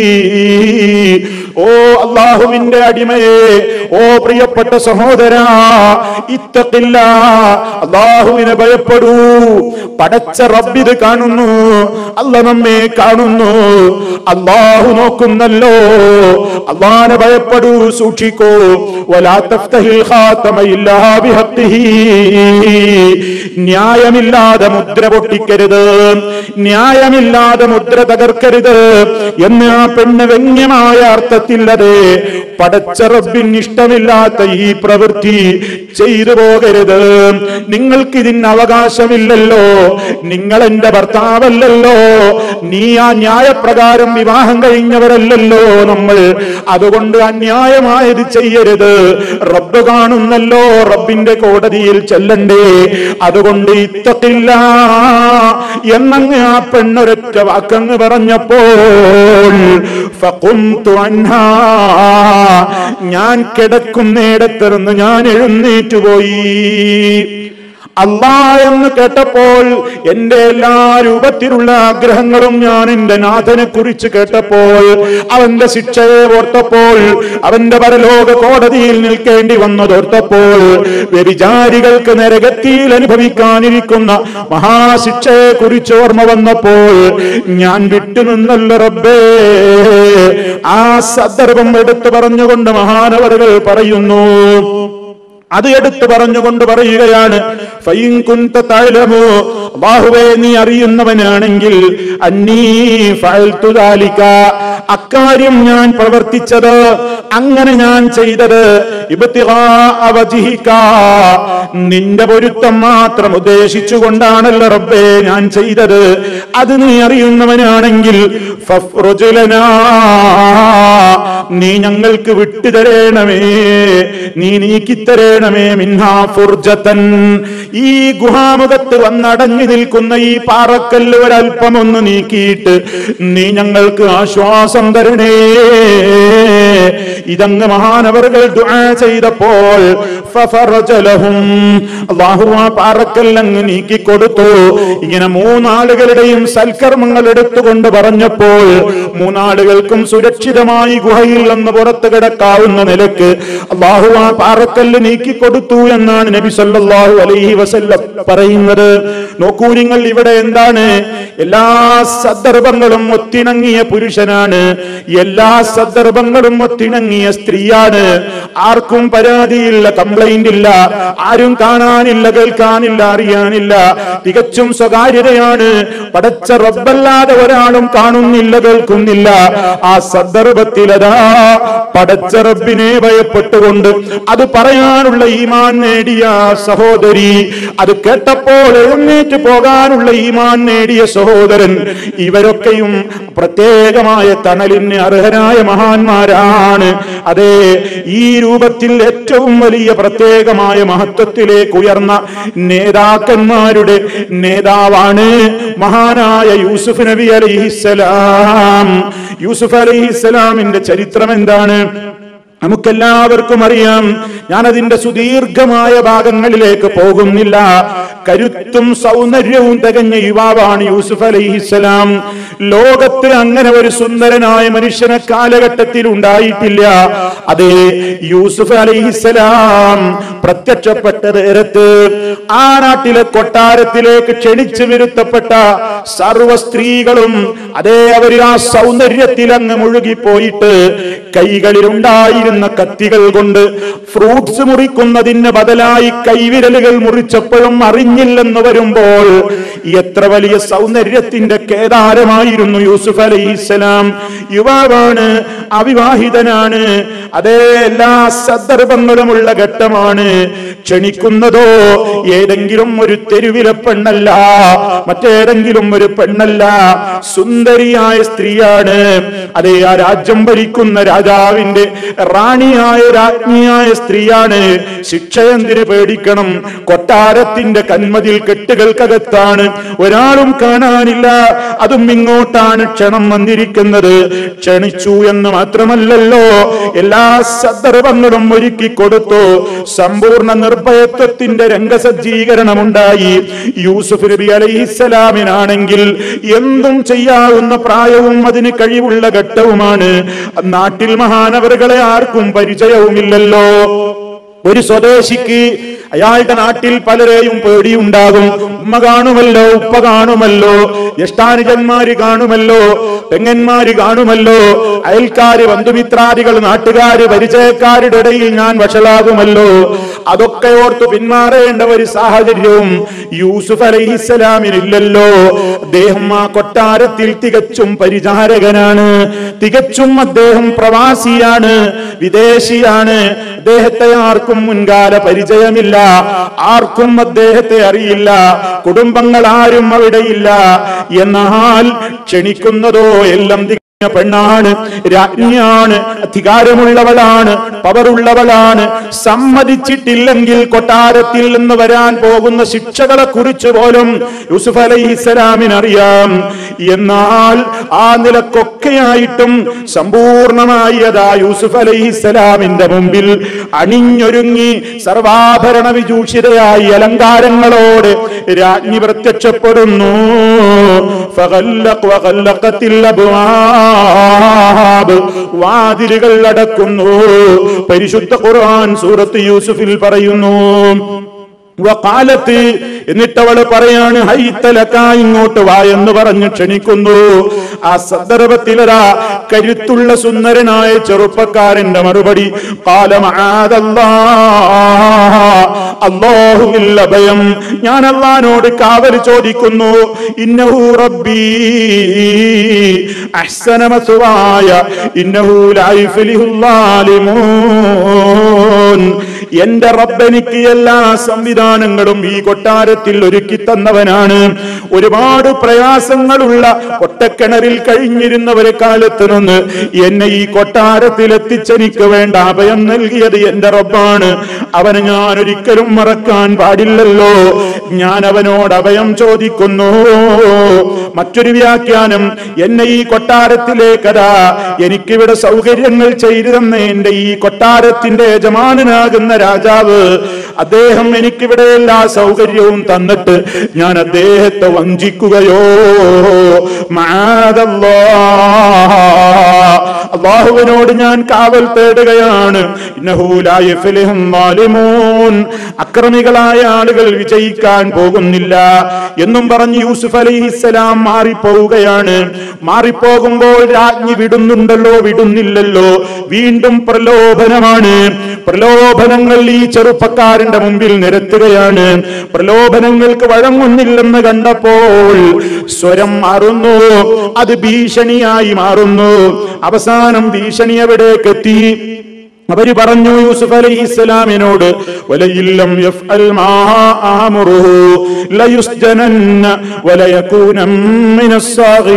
ഓ അള്ളാഹുവിന്റെ അടിമയെ ഓ പ്രിയപ്പെട്ട സഹോദര ഇത്തക്കില്ല അള്ളാഹുവിനെ ഭയപ്പെടൂ പടച്ച റബ്ബിത് കാണുന്നു അല്ല നമ്മെ കാണുന്നു അള്ളാഹു നോക്കുന്നല്ലോ അള്ളാഹിനെ ഭയപ്പെടൂ സൂക്ഷിക്കൂ വലാ തഫ്തഹിൽ ഖാതമ ഇല്ലാ ബിഹഖിഹി ന്യായമില്ലാതെ മുദ്ര പൊട്ടിക്കരുത് ന്യായമില്ലാതെ മുദ്ര തകർക്കരുത് എന്ന് ആ പെണ്ണ് വ്യംഗ്യമായ അർത്ഥത്തില്ലത് പടച്ച റബ്ബിന് ഇഷ്ടമില്ലാത്ത ഈ പ്രവൃത്തി ചെയ്തു പോകരുത് നിങ്ങൾക്ക് ഇതിന് അവകാശമില്ലല്ലോ നിങ്ങൾ എന്റെ ഭർത്താവല്ലല്ലോ നീ ആ ന്യായപ്രകാരം വിവാഹം കഴിഞ്ഞവരല്ലല്ലോ നമ്മൾ അതുകൊണ്ട് അന്യായമായത് ചെയ്യരുത് റബ്ബ് കാണുന്നല്ലോ റബ്ബിന്റെ കോടതിയിൽ ചെല്ലണ്ടേ അതുകൊണ്ട് ഇത്തത്തില്ല എന്നങ്ങ് ആ പെണ്ണൊരൊറ്റ വാക്കങ്ങ് പറഞ്ഞപ്പോൾ ഫഖുംതു അൻഹാ. ഞാൻ കിടക്കുന്നിടത്തിരുന്ന് ഞാൻ എഴുന്നേറ്റ് പോയി അല്ലാ എന്ന് കേട്ടപ്പോൾ എന്റെ എല്ലാ രൂപത്തിലുള്ള ആഗ്രഹങ്ങളും ഞാൻ എന്റെ നാഥനെ കുറിച്ച് കേട്ടപ്പോൾ അവന്റെ ശിക്ഷയെ ഓർത്തപ്പോൾ അവന്റെ പരലോക കോടതിയിൽ നിൽക്കേണ്ടി വന്നതോർത്തപ്പോൾ വ്യഭിചാരികൾക്ക് നരകത്തിയിൽ അനുഭവിക്കാനിരിക്കുന്ന മഹാശിക്ഷയെ കുറിച്ച് ഓർമ്മ വന്നപ്പോൾ ഞാൻ വിട്ടുനിന്നല്ല റബ്ബേ ആ സന്ദർഭം എടുത്തു പറഞ്ഞുകൊണ്ട് മഹാനവറുകൾ പറയുന്നു അത് എടുത്തു പറഞ്ഞുകൊണ്ട് പറയുകയാണ് ഫൈൻ കുന്ത തഅലമു അല്ലാഹുവേ നീ അറിയുന്നവനാണെങ്കിൽ അന്നീ ഫഅൽതു ദാലിക അക്കാര്യം ഞാൻ പ്രവർത്തിച്ചത് അങ്ങനെ ഞാൻ ചെയ്തത് ഇബ്തിഗാഅ വജ്ഹിക നിന്റെ പൊരുത്തം മാത്രം ഉദ്ദേശിച്ചുകൊണ്ടാണല്ലോ റബ്ബേ ഞാൻ ചെയ്തത് അത് നീ അറിയുന്നവനാണെങ്കിൽ ഫഫ്റുജ് ലനാ. നീ ഞങ്ങൾക്ക് വിട്ടുതരേണമേ നീ നീക്കിത്തരേണമേ മിൻഹാ ഫുർജത്തൻ ഈ ഗുഹാമുഖത്ത് വന്നടഞ്ഞു നിൽക്കുന്ന ഈ പാറക്കല്ല് ഒരല്പം ഒന്ന് നീക്കിയിട്ട് നീ ഞങ്ങൾക്ക് ആശ്വാസം തരണേ ഇതങ്ങ് മഹാനവറുകൾ ദുആ ചെയ്തപ്പോൾ ഫഫറജ ലഹും. അല്ലാഹു ആ പാറക്കല്ലങ്ങ് നീക്കിക്കൊടുത്തു ഇങ്ങനെ മൂന്നാളുകളുടെയും സൽക്കർമ്മങ്ങൾ എടുത്തുകൊണ്ട് പറഞ്ഞപ്പോൾ മൂന്നാളുകൾക്കും സുരക്ഷിതമായി ഗുഹയിൽ നിന്ന് പുറത്തു കിടക്കാവുന്ന നിലക്ക് അള്ളാഹു ആ പാറക്കല്ല് നീക്കിക്കൊടുത്തു എന്നാണ് നബി സല്ലല്ലാഹു അലൈഹി വസല്ലം പറയുന്നത് നോക്കൂ നിങ്ങൾ ഇവിടെ എന്താണ് എല്ലാ സന്ദർഭങ്ങളും ഒത്തിണങ്ങിയ പുരുഷനാണ് എല്ലാ സന്ദർഭങ്ങളും ഒത്തിണങ്ങിയ സ്ത്രീയാണ് ആർക്കും പരാതിയില്ല കംപ്ലൈന്റ് ഇല്ല ആരും കാണാനില്ല കേൾക്കാനില്ല അറിയാനില്ല തികച്ചും സ്വകാര്യതയാണ് പടച്ച റബ്ബല്ലാതെ ഒരാളും കാണുന്നില്ല കേൾക്കുന്നില്ല ആ സന്ദർഭത്തിൽ അതാ പടച്ച റബ്ബിനെ ഭയപ്പെട്ടുകൊണ്ട് അത് പറയാനുള്ള ഈമാൻ നേടിയ ആ സഹോദരി അത് കേട്ടപ്പോൾ എഴുന്നേറ്റ് പോകാനുള്ള ഈമാൻ നേടിയ സഹോദരൻ ഇവരൊക്കെയും പ്രത്യേകമായ തണലിന് അർഹരായ മഹാന്മാരാണ് അതെ ഈ രൂപത്തിൽ ഏറ്റവും വലിയ പ്രത്യേകമായ മഹത്വത്തിലേക്ക് ഉയർന്ന നേതാക്കന്മാരുടെ നേതാവാണ് മഹാനായ യൂസുഫ് നബി അലൈഹിസ്സലാം യൂസുഫ് അലൈഹിസ്സലാമിന്റെ ചരിത്രം എന്താണ് നമുക്കെല്ലാവർക്കും അറിയാം ഞാൻ അതിന്റെ സുദീർഘമായ ഭാഗങ്ങളിലേക്ക് പോകുന്നില്ല കരുത്തും സൗന്ദര്യവും തികഞ്ഞ യുവാവാണ് യൂസുഫ് അലൈഹിസ്സലാം ലോകത്ത് അങ്ങനെ ഒരു സുന്ദരനായ മനുഷ്യനെ കാലഘട്ടത്തിൽ ഉണ്ടായിട്ടില്ല അതെ യൂസുഫ് അലൈഹിസ്സലാം പ്രത്യക്ഷപ്പെട്ട നേരത്ത് ആ നാട്ടിലെ കൊട്ടാരത്തിലേക്ക് ക്ഷണിച്ചു വരുത്തപ്പെട്ട സർവ സ്ത്രീകളും അതേ അവർ ആ സൗന്ദര്യത്തിൽ അങ്ങ് മുഴുകിപ്പോയിട്ട് കൈകളിലുണ്ടായിരുന്ന കത്തികൾ കൊണ്ട് ഫ്രൂട്ട്സ് മുറിക്കുന്നതിന് ബദലായി കൈവിരലുകൾ മുറിച്ചപ്പോഴും അറിഞ്ഞില്ലെന്ന് വരുമ്പോൾ എത്ര വലിയ സൗന്ദര്യത്തിന്റെ കേദാരമായിരുന്നു യൂസുഫ് അലൈഹിസ്സലാം യുവാവാണ് അവിവാഹിതനാണ് അതേ എല്ലാ സന്ദർഭങ്ങളുമുള്ള ഘട്ടമാണ് ക്ഷണിക്കുന്നതോ ഏതെങ്കിലും ഒരു തെരുവിലെ പെണ്ണല്ല മറ്റേതെങ്കിലും ഒരു പെണ്ണല്ല സുന്ദരിയായ സ്ത്രീയാണ് അതേ ആ രാജ്യം ഭരിക്കുന്ന രാജാവിന്റെ റാണിയായ രാജ്ഞിയായ സ്ത്രീയാണ് ശിക്ഷ എന്തിന് പേടിക്കണം കൊട്ടാരത്തിന്റെ കന്മതിൽ കെട്ടുകൾക്കകത്താണ് ഒരാളും കാണാനില്ല അതും ഇങ്ങോട്ടാണ് ക്ഷണം വന്നിരിക്കുന്നത് ക്ഷണിച്ചു എന്ന് മാത്രമല്ലല്ലോ എല്ലാ സന്ദർഭങ്ങളും ഒരുക്കി കൊടുത്തു സമ്പൂർണ്ണ നിർഭയത്വത്തിന്റെ രംഗസജ്ജീകരണമുണ്ടായി യൂസുഫ് നബി അലൈഹിസ്സലാമിനാണെങ്കിൽ എന്തും ചെയ്യാവുന്ന പ്രായവും അതിന് കഴിവുള്ള ഘട്ടവുമാണ് നാട്ടിൽ മഹാനവറുകളെ ആർക്കും പരിചയവുമില്ലല്ലോ ഒരു സ്വദേശിക്ക് അയാളുടെ നാട്ടിൽ പലരെയും പേടിയുണ്ടാകും ഉമ്മ കാണുമല്ലോ ഉപ്പ കാണുമല്ലോ ജ്യേഷ്ഠാനുജന്മാര് കാണുമല്ലോ പെങ്ങന്മാര് കാണുമല്ലോ അയൽക്കാര് ബന്ധുമിത്രാദികൾ നാട്ടുകാര് പരിചയക്കാരുടെ ഇടയിൽ ഞാൻ വഷളാകുമല്ലോ അതൊക്കെ ഓർത്ത് പിന്മാറേണ്ട ഒരു സാഹചര്യവും യൂസുഫ് അലൈഹിസ്സലാമിനില്ലല്ലോ അദ്ദേഹം ആ കൊട്ടാരത്തിൽ തികച്ചും പരിചാരകനാണ് തികച്ചും അദ്ദേഹം പ്രവാസിയാണ് വിദേശിയാണ് അദ്ദേഹത്തെ ആർക്കും മുൻകാല പരിചയമില്ല ആർക്കും അദ്ദേഹത്തെ അറിയില്ല കുടുംബങ്ങൾ ആരും അവിടെയില്ല എന്നാൽ ക്ഷണിക്കുന്നതോ എല്ലാം തികഞ്ഞ പെണ്ണാണ് രാജ്ഞിയാണ് അധികാരമുള്ളവളാണ് പവറുള്ളവളാണ് സമ്മതിച്ചിട്ടില്ലെങ്കിൽ കൊട്ടാരത്തിൽ നിന്ന് വരാൻ പോകുന്ന ശിക്ഷകളെ കുറിച്ച് പോലും യൂസുഫ് അലൈഹിസ്സലാമിന് അറിയാം എന്നാൽ ആ നിലക്കൊക്കെയായിട്ടും സമ്പൂർണമായി അതാ യൂസുഫ് അലൈഹിസ്സലാമിന്റെ മുമ്പിൽ അണിഞ്ഞൊരുങ്ങി സർവാഭരണ വിദൂഷിതയായി അലങ്കാരങ്ങളോട് രാജ്ഞി പ്രത്യക്ഷപ്പെടുന്നു ഫഗല്ലഖ് വഗല്ലഖത്തിൽ അബ്വാബ്. വാതിലുകൾ അടക്കുന്നു പരിശുദ്ധ ഖുർആൻ സൂറത്ത് യൂസുഫിൽ പറയുന്നു വക്കാലത്ത് എന്നിട്ടവള് പറയാണ് ഹൈത്തലക്ക ഇങ്ങോട്ട് വാ എന്ന് പറഞ്ഞ് ക്ഷണിക്കുന്നു ആ സന്ദർഭത്തിലതാ കരുത്തുള്ള സുന്ദരനായ ചെറുപ്പക്കാരന്റെ മറുപടി കാലമാതല്ലാ അള്ളാഹുവിൽ അഭയം ഞാൻ അള്ളഹാനോട് കാവൽ ചോദിക്കുന്നു ഇന്നഹു റബ്ബി അഹ്സന മസുവായ ഇന്നഹു ലാ യുഫ്ലിഹുൽ ളാലിമൂൻ എന്റെ റബ്ബെനിക്ക് എല്ലാ സംവിധാനങ്ങളും ഈ കൊട്ടാരത്തിൽ ഒരുക്കി തന്നവനാണ് ഒരുപാട് പ്രയാസങ്ങളുള്ള ഒട്ടക്കിണറിൽ കഴിഞ്ഞിരുന്നവരെ കാലത്ത് നിന്ന് എന്നെ ഈ കൊട്ടാരത്തിൽ എത്തിച്ചെനിക്ക് വേണ്ട അഭയം നൽകിയത് എന്റെ റബ്ബാണ് അവന് ഞാൻ ഒരിക്കലും മറക്കാൻ പാടില്ലല്ലോ ഞാൻ അവനോട് അഭയം ചോദിക്കുന്നു മറ്റൊരു വ്യാഖ്യാനം എന്നെ ഈ കൊട്ടാരത്തിലേക്കതാ എനിക്കിവിടെ സൗകര്യങ്ങൾ ചെയ്തു തന്ന എന്റെ ഈ കൊട്ടാരത്തിന്റെ യജമാനനാകുന്ന രാജാവ് അദ്ദേഹം എനിക്കിവിടെ എല്ലാ സൗകര്യവും തന്നിട്ട് ഞാൻ അദ്ദേഹത്തെ വഞ്ചിക്കുകയോ മാതല്ലാ അള്ളാഹുവിനോട് ഞാൻ കാവൽ തേടുകയാണ് ഇന്നഹു ലാ യഫ്ലിഹും ളാലിമൂൻ. അക്രമികളായ ആളുകൾ വിജയിക്കാൻ പോകുന്നില്ല എന്നും പറഞ്ഞ് യൂസുഫ് അലൈഹിസ്സലാം മാറിപ്പോവുകയാണ് മാറിപ്പോകുമ്പോൾ രാജ്ഞി വിടുന്നുണ്ടല്ലോ വിടുന്നില്ലല്ലോ വീണ്ടും പ്രലോഭനമാണ് പ്രലോഭനങ്ങൾ ഈ ചെറുപ്പക്കാരന്റെ മുമ്പിൽ നിരത്തുകയാണ് പ്രലോഭനങ്ങൾക്ക് വഴങ്ങുന്നില്ലെന്ന് കണ്ടപ്പോൾ സ്വരം മാറുന്നു അത് ഭീഷണിയായി മാറുന്നു അവസാനം ഭീഷണി എവിടേക്ക് എത്തി അവര് പറഞ്ഞു യൂസുഫ് അലൈഹി ഇസ്ലാമിനോട് വലയില്ലം യഫ്അൽ മാ ആമുറുഹു ലയുസ്ജനന്ന വലയകൂനം മിനസ്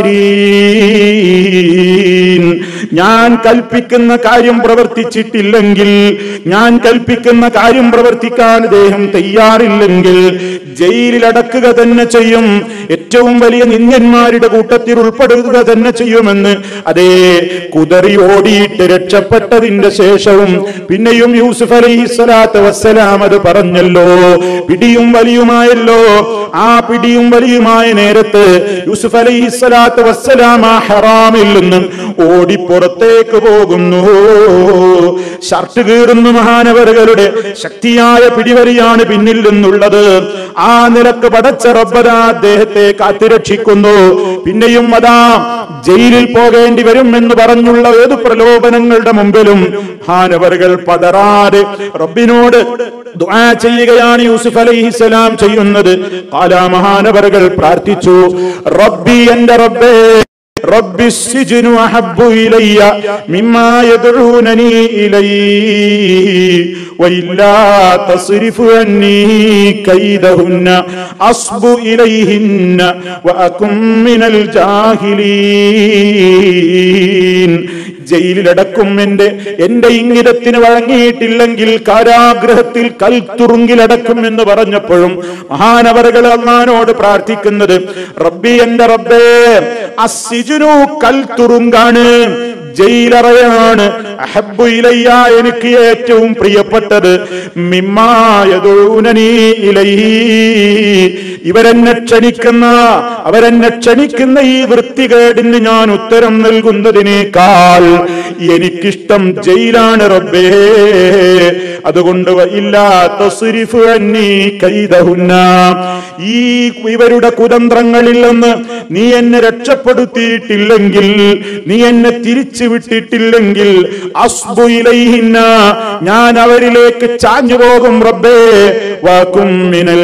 സാഗിരീൻ ഞാൻ കൽപ്പിക്കുന്ന കാര്യം പ്രവർത്തിച്ചിട്ടില്ലെങ്കിൽ ഞാൻ കൽപ്പിക്കുന്ന കാര്യം പ്രവർത്തിക്കാൻ അദ്ദേഹം തയ്യാറില്ലെങ്കിൽ ജയിലിൽ അടക്കുക തന്നെ ചെയ്യും ഏറ്റവും വലിയ നിന്യന്മാരുടെ കൂട്ടത്തിൽ ഉൾപ്പെടുക തന്നെ ചെയ്യുമെന്ന് അതേ കുതറി ഓടിയിട്ട് രക്ഷപ്പെട്ടതിന്റെ ശേഷവും പിന്നെയും യൂസുഫ് അലൈഹി സ്വലാത്ത് വസ്സലാം അത് പറഞ്ഞല്ലോ പിടിയും വലിയുമായല്ലോ ആ പിടിയും വലിയുമായ നേരത്ത് യൂസുഫ് അലൈഹി സ്വലാത്ത് വസ്സലാം ആ ഹറാമിൽ നിന്ന് ഓടി പുറത്തേക്ക് പോകുന്നു ഷർട്ട് കീറുന്നു മഹാനവറുകളുടെ ശക്തിയായ പിടിവലിയാണ് പിന്നിൽ നിന്നുള്ളത് ആ നിലക്ക് പടച്ച റബ്ബത അദ്ദേഹത്തെ കാത്തുരക്ഷിക്കുന്നു പിന്നെയും അതാ ജയിലിൽ പോകേണ്ടി വരും എന്ന് പറഞ്ഞുള്ള ഏത് പ്രലോഭനങ്ങളുടെ മുമ്പിലും ഹാനവറുകൾ പതറാതെ റബ്ബിനോട് ദുആ ചെയ്യുകയാണ് യൂസുഫ് അലൈഹിസ്സലാം ചെയ്യുന്നത് കാലാ മഹാനവറുകൾ പ്രാർത്ഥിച്ചു റബ്ബി എന്റെ റബ്ബേ رب السجن أحب إلي مما يدعونني إليه وإلا تصرف عني كيدهن أصب إليهن وأكن من الجاهلين ജയിലിലടക്കും എന്റെ എന്റെ ഇംഗിതത്തിന് വഴങ്ങിയിട്ടില്ലെങ്കിൽ കാരാഗ്രഹത്തിൽ കൽത്തുറുങ്കിലടക്കും എന്ന് പറഞ്ഞപ്പോഴും മഹാനവറുകൾ അള്ളഹാനോട് പ്രാർത്ഥിക്കുന്നത് റബ്ബി എന്റെ റബ്ബേ അസിജുനു കൽത്തുറുങ്കാണ് ജയിലറയാണ് അഹബ്ബു ഇലയ്യ എനിക്ക് ഏറ്റവും പ്രിയപ്പെട്ടത് മിമ്മായതൂനനീ ഇലൈഹി ഇവരെന്നെ ക്ഷണിക്കുന്ന അവരെന്നെ ക്ഷണിക്കുന്ന ഈ വൃത്തികേടിന് ഞാൻ ഉത്തരം നൽകുന്നതിനേക്കാൾ എനിക്കിഷ്ടം ജയിലാണ് റബ്ബേ അതുകൊണ്ട് ഇല്ലാത്ത കൈതഹുന്ന ഈ ഇവരുടെ കുതന്ത്രങ്ങളിൽ നിന്ന് നീ എന്നെ രക്ഷപ്പെടുത്തിയിട്ടില്ലെങ്കിൽ നീ എന്നെ തിരിച്ചു വിട്ടിട്ടില്ലെങ്കിൽ അസ്ബു ഇലൈഹിന്ന ഞാൻ അവരിലേക്ക് ചാഞ്ഞു പോകും റബ്ബേ വാക്കും മിനൽ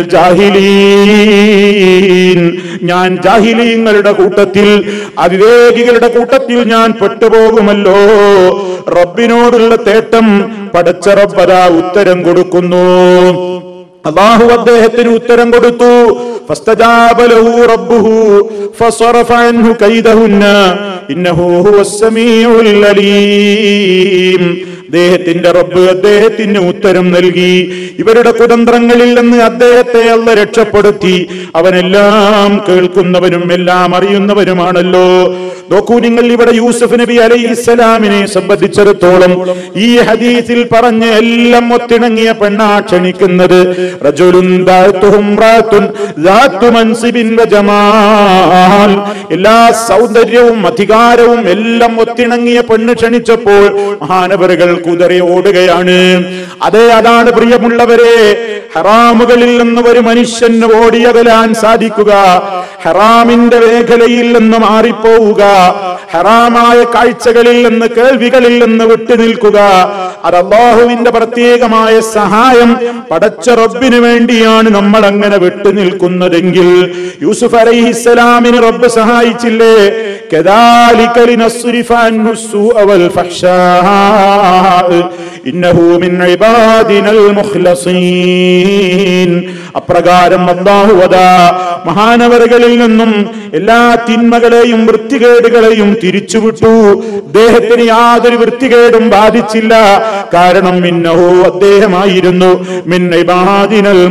ജാഹിലീൻ ഞാൻ ജാഹിലീങ്ങളുടെ കൂട്ടത്തിൽ അവിവേകികളുടെ കൂട്ടത്തിൽ ഞാൻ പെട്ടുപോകുമല്ലോ റബ്ബിനോടുള്ള തേട്ടം പടച്ച റബ്ബതാ ഉത്തരം കൊടുക്കുന്നു അള്ളാഹു അദ്ദേഹത്തിന് ഉത്തരം കൊടുത്തു فاستجاب له ربه فصرف عنه كيدهن إنه هو السميع العليم അദ്ദേഹത്തിന്റെ റബ്ബ് അദ്ദേഹത്തിന് ഉത്തരം നൽകി ഇവരുടെ കുതന്ത്രങ്ങളിൽ നിന്ന് അദ്ദേഹത്തെ അല്ല രക്ഷപ്പെടുത്തി അവനെല്ലാം കേൾക്കുന്നവനും എല്ലാം അറിയുന്നവനുമാണല്ലോ നോക്കൂ നിങ്ങൾ ഇവിടെ യൂസുഫ് നബി അലൈഹി ഇസ്ലാമിനെ സംബന്ധിച്ചിടത്തോളം ഈ ഹദീസിൽ പറഞ്ഞ എല്ലാം ഒത്തിണങ്ങിയ പെണ്ണാ ക്ഷണിക്കുന്നത് റജുലുൻ ദാത്തുഹും റാത്തുൻ ദാത്തു മൻസിബിൻ വജമാൽ എല്ലാ സൗന്ദര്യവും അധികാരവും എല്ലാം ഒത്തിണങ്ങിയ പെണ്ണ് ക്ഷണിച്ചപ്പോൾ മഹാനവറുകൾ കുതിരെ ഓടുകയാണ് അതെ അതാണ് പ്രിയമുള്ളവരെ ഹറാമുകളിൽ നിന്ന് ഒരു മനുഷ്യന് ഓടിയകലാൻ സാധിക്കുക ഹറാമിന്റെ മേഖലയിൽ നിന്ന് മാറിപ്പോവുക ഹറാമായ കാഴ്ചകളിൽ നിന്ന് കേൾവികളിൽ നിന്ന് വിട്ടുനിൽക്കുക അത് അള്ളാഹുവിന്റെ പ്രത്യേകമായ സഹായം പടച്ച റബ്ബിന് വേണ്ടിയാണ് നമ്മൾ അങ്ങനെ വിട്ടുനിൽക്കുന്നതെങ്കിൽ യൂസുഫ് അലൈഹിസ്സലാമിന് റബ്ബ് സഹായിച്ചില്ലേ كذلك لنصرف عنه السوء والفحشاء إنه من عبادنا المخلصين അപ്രകാരം അള്ളാഹു അതാ മഹാനവറുകളിൽ നിന്നും എല്ലാ തിന്മകളെയും വൃത്തികേടുകളെയും തിരിച്ചുവിട്ടു അദ്ദേഹത്തിന് യാതൊരു വൃത്തികേടും ബാധിച്ചില്ല കാരണം മിന്നഹു അദ്ദേഹമായിരുന്നു മിൻ ഇബാദിനൽ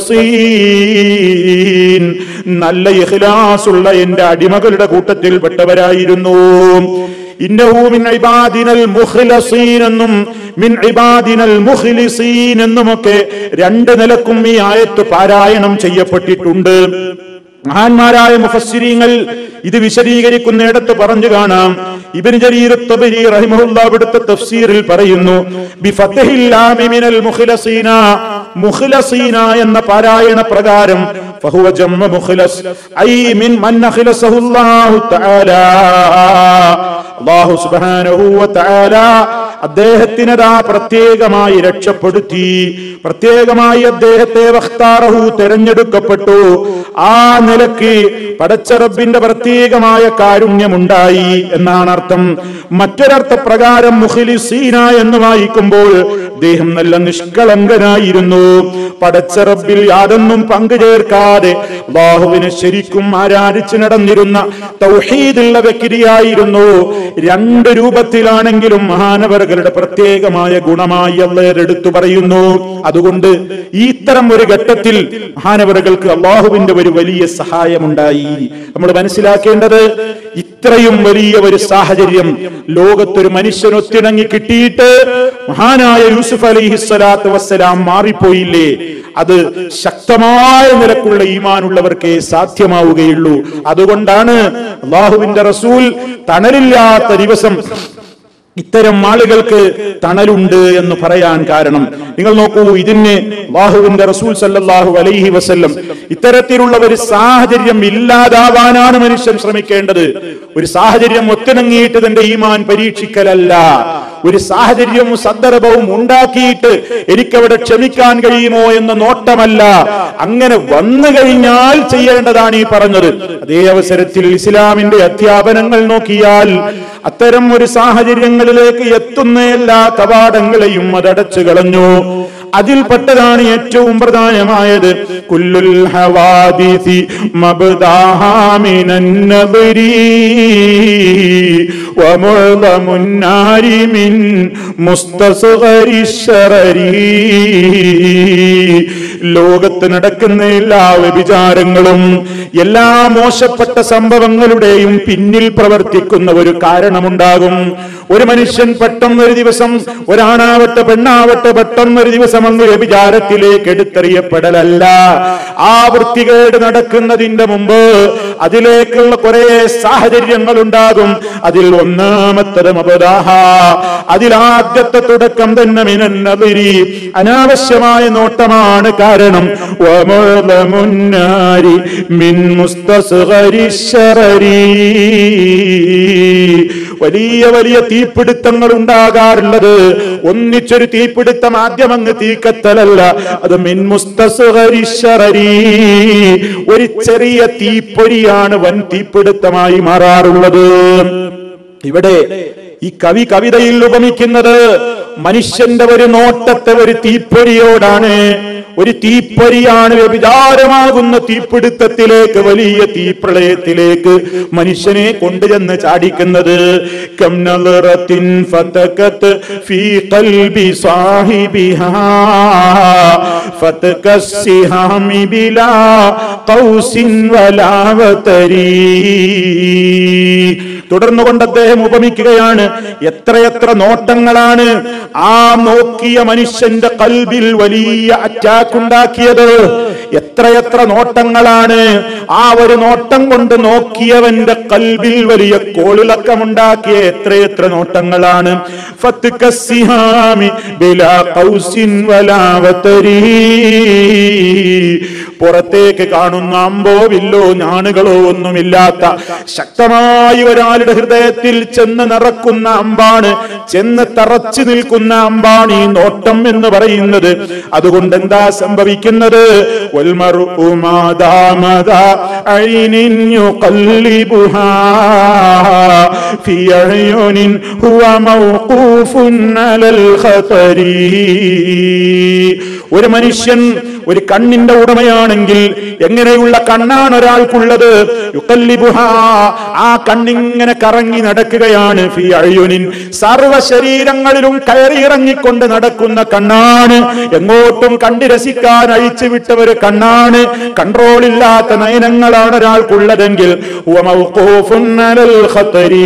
മുഖ്ലസീൻ നല്ല ഇഖ്ലാസുള്ള എന്റെ അടിമകളുടെ കൂട്ടത്തിൽ പെട്ടവരായിരുന്നു ഇന്നഹു മിൻ ഇബാദിനൽ മുഖ്ലസീൻ എന്നും മിൻ ഇബാദിനൽ മുഖ്ലിസീൻ എന്നുമൊക്കെ രണ്ട് നിലക്കും ഈ ആയത്ത് പാരായണം ചെയ്യപ്പെട്ടിട്ടുണ്ട് മഹാന്മാരായ മുഫസ്സിരീങ്ങൾ ഇത് വിശദീകരിക്കുന്നിടത്ത് പറഞ്ഞു കാണാം ഇബ്നു ജരീർ തബരി റഹിമഹുല്ലാ ഇവിടുത്തെ തഫ്സീറിൽ പറയുന്നു ബി ഫത്ഹിൽ ലാമി മിനൽ മുഖ്ലസീന മുഖ്ലസീന എന്ന പാരായണ പ്രകാരം ഫഹുവ ജമ്മ മുഖ്ലസ് ഐ മിൻ മൻ അഖ്ലസഹു അല്ലാഹു തആല അല്ലാഹു സുബ്ഹാനഹു വ തആല അദ്ദേഹത്തിനതാ പ്രത്യേകമായി രക്ഷപ്പെടുത്തി പ്രത്യേകമായി അദ്ദേഹത്തെ വഖ്താറഹു തെരഞ്ഞെടുക്കപ്പെട്ടു ആ നിലക്ക് പടച്ചറബിന്റെ പ്രത്യേകമായ കാരുണ്യമുണ്ടായി എന്നാണ് അർത്ഥം മറ്റൊരർത്ഥ പ്രകാരം മുഖ്ലിസീന എന്ന് വായിക്കുമ്പോൾ അദ്ദേഹം നല്ല നിഷ്കളങ്കനായിരുന്നു പടച്ചറബിൽ യാതൊന്നും പങ്കുചേർക്കാതെ ബാഹുവിനെ ശരിക്കും ആരാധിച്ച് നടന്നിരുന്ന തൗഹീദുള്ള വ്യക്തിയായിരുന്നു രണ്ട് രൂപത്തിലാണെങ്കിലും മഹാനവറുകളുടെ പ്രത്യേകമായ ഗുണമായി അള്ളേർ എടുത്തു പറയുന്നു അതുകൊണ്ട് ഈ ഇത്തരം ഒരു ഘട്ടത്തിൽ മഹാനവറുകൾക്ക് അള്ളാഹുവിന്റെ ഒരു വലിയ സഹായമുണ്ടായി നമ്മൾ മനസ്സിലാക്കേണ്ടത് ഇത്രയും വലിയ ഒരു സാഹചര്യം ലോകത്തൊരു മനുഷ്യൻ ഒത്തിണങ്ങി കിട്ടിയിട്ട് മഹാനായ യൂസുഫ് അലൈഹി സ്വലാത്തു വസ്സലാം മാറിപ്പോയില്ലേ അത് ശക്തമായ നിലക്കുള്ള ഈമാനുള്ളവർക്കേ സാധ്യമാവുകയുള്ളൂ അതുകൊണ്ടാണ് അള്ളാഹുവിന്റെ റസൂൽ തണലില്ലാത്ത ദിവസം ഇത്തരം ആളുകൾക്ക് തണലുണ്ട് എന്ന് പറയാൻ കാരണം നിങ്ങൾ നോക്കൂ ഇതിന് ബാഹുവിന്റെ റസൂൽ സല്ലല്ലാഹു അലൈഹി വസല്ലം ഇത്തരത്തിലുള്ള ഒരു സാഹചര്യം ഇല്ലാതാവാനാണ് മനുഷ്യൻ ശ്രമിക്കേണ്ടത് ഒരു സാഹചര്യം ഒത്തിണങ്ങിയിട്ട് തന്റെ ഈമാൻ പരീക്ഷിക്കലല്ല ഒരു സാഹചര്യവും സന്ദർഭവും ഉണ്ടാക്കിയിട്ട് എനിക്കവിടെ ക്ഷമിക്കാൻ കഴിയുമോ എന്ന നോട്ടമല്ല അങ്ങനെ വന്നു കഴിഞ്ഞാൽ ചെയ്യേണ്ടതാണ് ഈ പറഞ്ഞത് അതേ അവസരത്തിൽ ഇസ്ലാമിന്റെ അധ്യാപനങ്ങൾ നോക്കിയാൽ അത്തരം ഒരു സാഹചര്യങ്ങളിലേക്ക് എത്തുന്ന എല്ലാ കവാടങ്ങളെയും അതടച്ചു കളഞ്ഞു അതിൽപ്പെട്ടതാണ് ഏറ്റവും പ്രധാനമായത് കുല്ലുൽ ഹവാദിസി മബ്ദാഹാമിനൻ നബരി ومعظم النار من مستصغر الشرر ലോകത്ത് നടക്കുന്ന എല്ലാ വ്യഭിചാരങ്ങളും എല്ലാ മോശപ്പെട്ട സംഭവങ്ങളുടെയും പിന്നിൽ പ്രവർത്തിക്കുന്ന ഒരു കാരണമുണ്ടാകും ഒരു മനുഷ്യൻ പെട്ടെന്ന് ഒരു ദിവസം ഒരാണാവട്ടെ പെണ്ണാവട്ടെ പെട്ടെന്ന് ഒരു ദിവസം അങ്ങ് വ്യഭിചാരത്തിലേക്ക് എടുത്തെറിയപ്പെടലല്ല ആ വൃത്തികേട് നടക്കുന്നതിന്റെ മുമ്പ് അതിലേക്കുള്ള കുറെ സാഹചര്യങ്ങൾ ഉണ്ടാകും അതിൽ ഒന്നാമത്തത് മബദാഹ അതിലാദ്യത്തെ തുടക്കം തന്നെ മിനന്നതിരി അനാവശ്യമായ നോട്ടമാണ് കാരണം വമളമുന്നാരി മിൻ മുസ്തസ്ഗരി ശറരി വലിയ വലിയ തീപിടുത്തങ്ങൾ ഉണ്ടാകാറുള്ളത് ഒന്നിച്ചൊരു തീപിടുത്തം ആദ്യം അങ്ങ് തീക്കത്തലല്ല അത് മിൻ മുസ്തസ്ഗരി ശറരി ഒരു ചെറിയ തീപ്പൊരിയാണ് വൻ തീപിടുത്തമായി മാറാറുള്ളത് ഇവിടെ ഈ കവി കവിതയിൽ ഉപമിക്കുന്നത് മനുഷ്യന്റെ ഒരു നോട്ടത്തെ ഒരു തീപ്പൊരിയോടാണ് ഒരു തീപ്പൊരിയാണ് വ്യഭിചാരമാകുന്ന തീപിടുത്തത്തിലേക്ക് വലിയ തീപ്രളയത്തിലേക്ക് മനുഷ്യനെ കൊണ്ടുചെന്ന് ചാടിക്കുന്നത് കംനളറത്തിൻ ഫതകത്ത് ഫീ ഖൽബി സാഹിബിഹാ ഫതകസ്സിഹാമി ബിലാ ഖൗസിൻ വലാ വതരീ തുടർന്നു കൊണ്ട് അദ്ദേഹം ഉപമിക്കുകയാണ് എത്രയെത്ര നോട്ടങ്ങളാണ് ആ നോക്കിയ മനുഷ്യന്റെ കൽബിൽ വലിയ അറ്റാക്ക് ഉണ്ടാക്കിയത് എത്രയെത്ര നോട്ടങ്ങളാണ് ആ ഒരു നോട്ടം കൊണ്ട് നോക്കിയവന്റെ കൽബിൽ വലിയ കോളിളക്കമുണ്ടാക്കിയ എത്രയെത്ര നോട്ടങ്ങളാണ് ഫത്ത് കസ്സിഹാമി ബിലാ ഖൗസിൻ വലാ വതരീ. പുറത്തേക്ക് കാണുന്ന അമ്പോ വില്ലോ ഞാണുകളോ ഒന്നുമില്ലാത്ത ശക്തമായി ഒരാളുടെ ഹൃദയത്തിൽ ചെന്ന് നിറക്കുന്ന അമ്പാണ് ചെന്ന് തറച്ചു നിൽക്കുന്ന അമ്പാണ് ഈ നോട്ടം എന്ന് പറയുന്നത് അതുകൊണ്ട് എന്താ സംഭവിക്കുന്നത് والمرء ما دام ذا عين يقلبها في عيون هو موقوف على الخطر ഒരു മനുഷ്യൻ ഒരു കണ്ണിന്റെ ഉടമയാണെങ്കിൽ എങ്ങനെയുള്ള കണ്ണാണ് ഒരാൾക്കുള്ളത് യുക്കല്ലിബുഹ ആ കണ്ണിങ്ങനെ കറങ്ങി നടക്കുകയാണ് ഫി അയ്യുനിൻ സർവ ശരീരങ്ങളിലും കയറിയിറങ്ങിക്കൊണ്ട് നടക്കുന്ന കണ്ണാണ് എങ്ങോട്ടും കണ്ടു രസിക്കാൻ അഴിച്ചുവിട്ട ഒരു കണ്ണാണ് കൺട്രോൾ ഇല്ലാത്ത നയനങ്ങളാണ് ഒരാൾക്കുള്ളതെങ്കിൽ ഹുവ മൗഖൂഫുൻ അലൽ ഖതരി.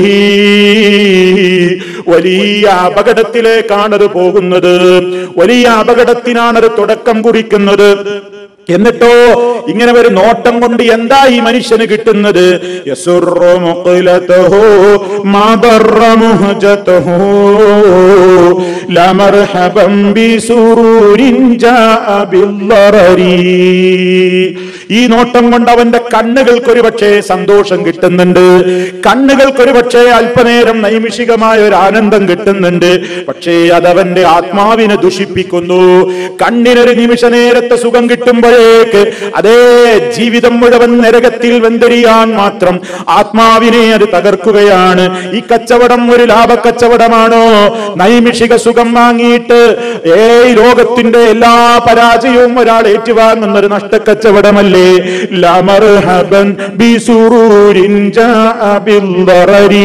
വലിയ അപകടത്തിലേക്കാണ് അത് പോകുന്നത് വലിയ അപകടത്തിനാണ് അത് തുടക്കം കുറിക്കുന്നത് എന്നിട്ടോ ഇങ്ങനെ ഒരു നോട്ടം കൊണ്ട് എന്താ ഈ മനുഷ്യന് കിട്ടുന്നത് യസുറു മുഖ്ലതഹു മാ ദർറ മുഹ്ജതഹു ലാ മർഹബൻ ബിസുറൂരിൻ ജാഅ ബിദ്ദറരി ഈ നോട്ടം കൊണ്ട് അവന്റെ കണ്ണുകൾക്ക് ഒരു പക്ഷേ സന്തോഷം കിട്ടുന്നുണ്ട് കണ്ണുകൾക്ക് ഒരു പക്ഷേ അല്പനേരം നൈമിഷികമായ ഒരു ആനന്ദം കിട്ടുന്നുണ്ട് പക്ഷേ അതവന്റെ ആത്മാവിനെ ദുഷിപ്പിക്കുന്നു കണ്ണിനൊരു നിമിഷ നേരത്തെ സുഖം കിട്ടുമ്പോഴേക്ക് അതേ ജീവിതം മുഴുവൻ നരകത്തിൽ വെന്തരിയാൻ മാത്രം ആത്മാവിനെ അത് തകർക്കുകയാണ് ഈ കച്ചവടം ഒരു ലാഭക്കച്ചവടമാണോ നൈമിഷിക സുഖം വാങ്ങിയിട്ട് ഏയ് ലോകത്തിന്റെ എല്ലാ പരാജയവും ഒരാൾ ഏറ്റുവാങ്ങുന്ന ഒരു നഷ്ടക്കച്ചവടമല്ലേ ലമർഹബൻ ബിസുറൂരിൻ ജാഅ ബിദ്ദറരി.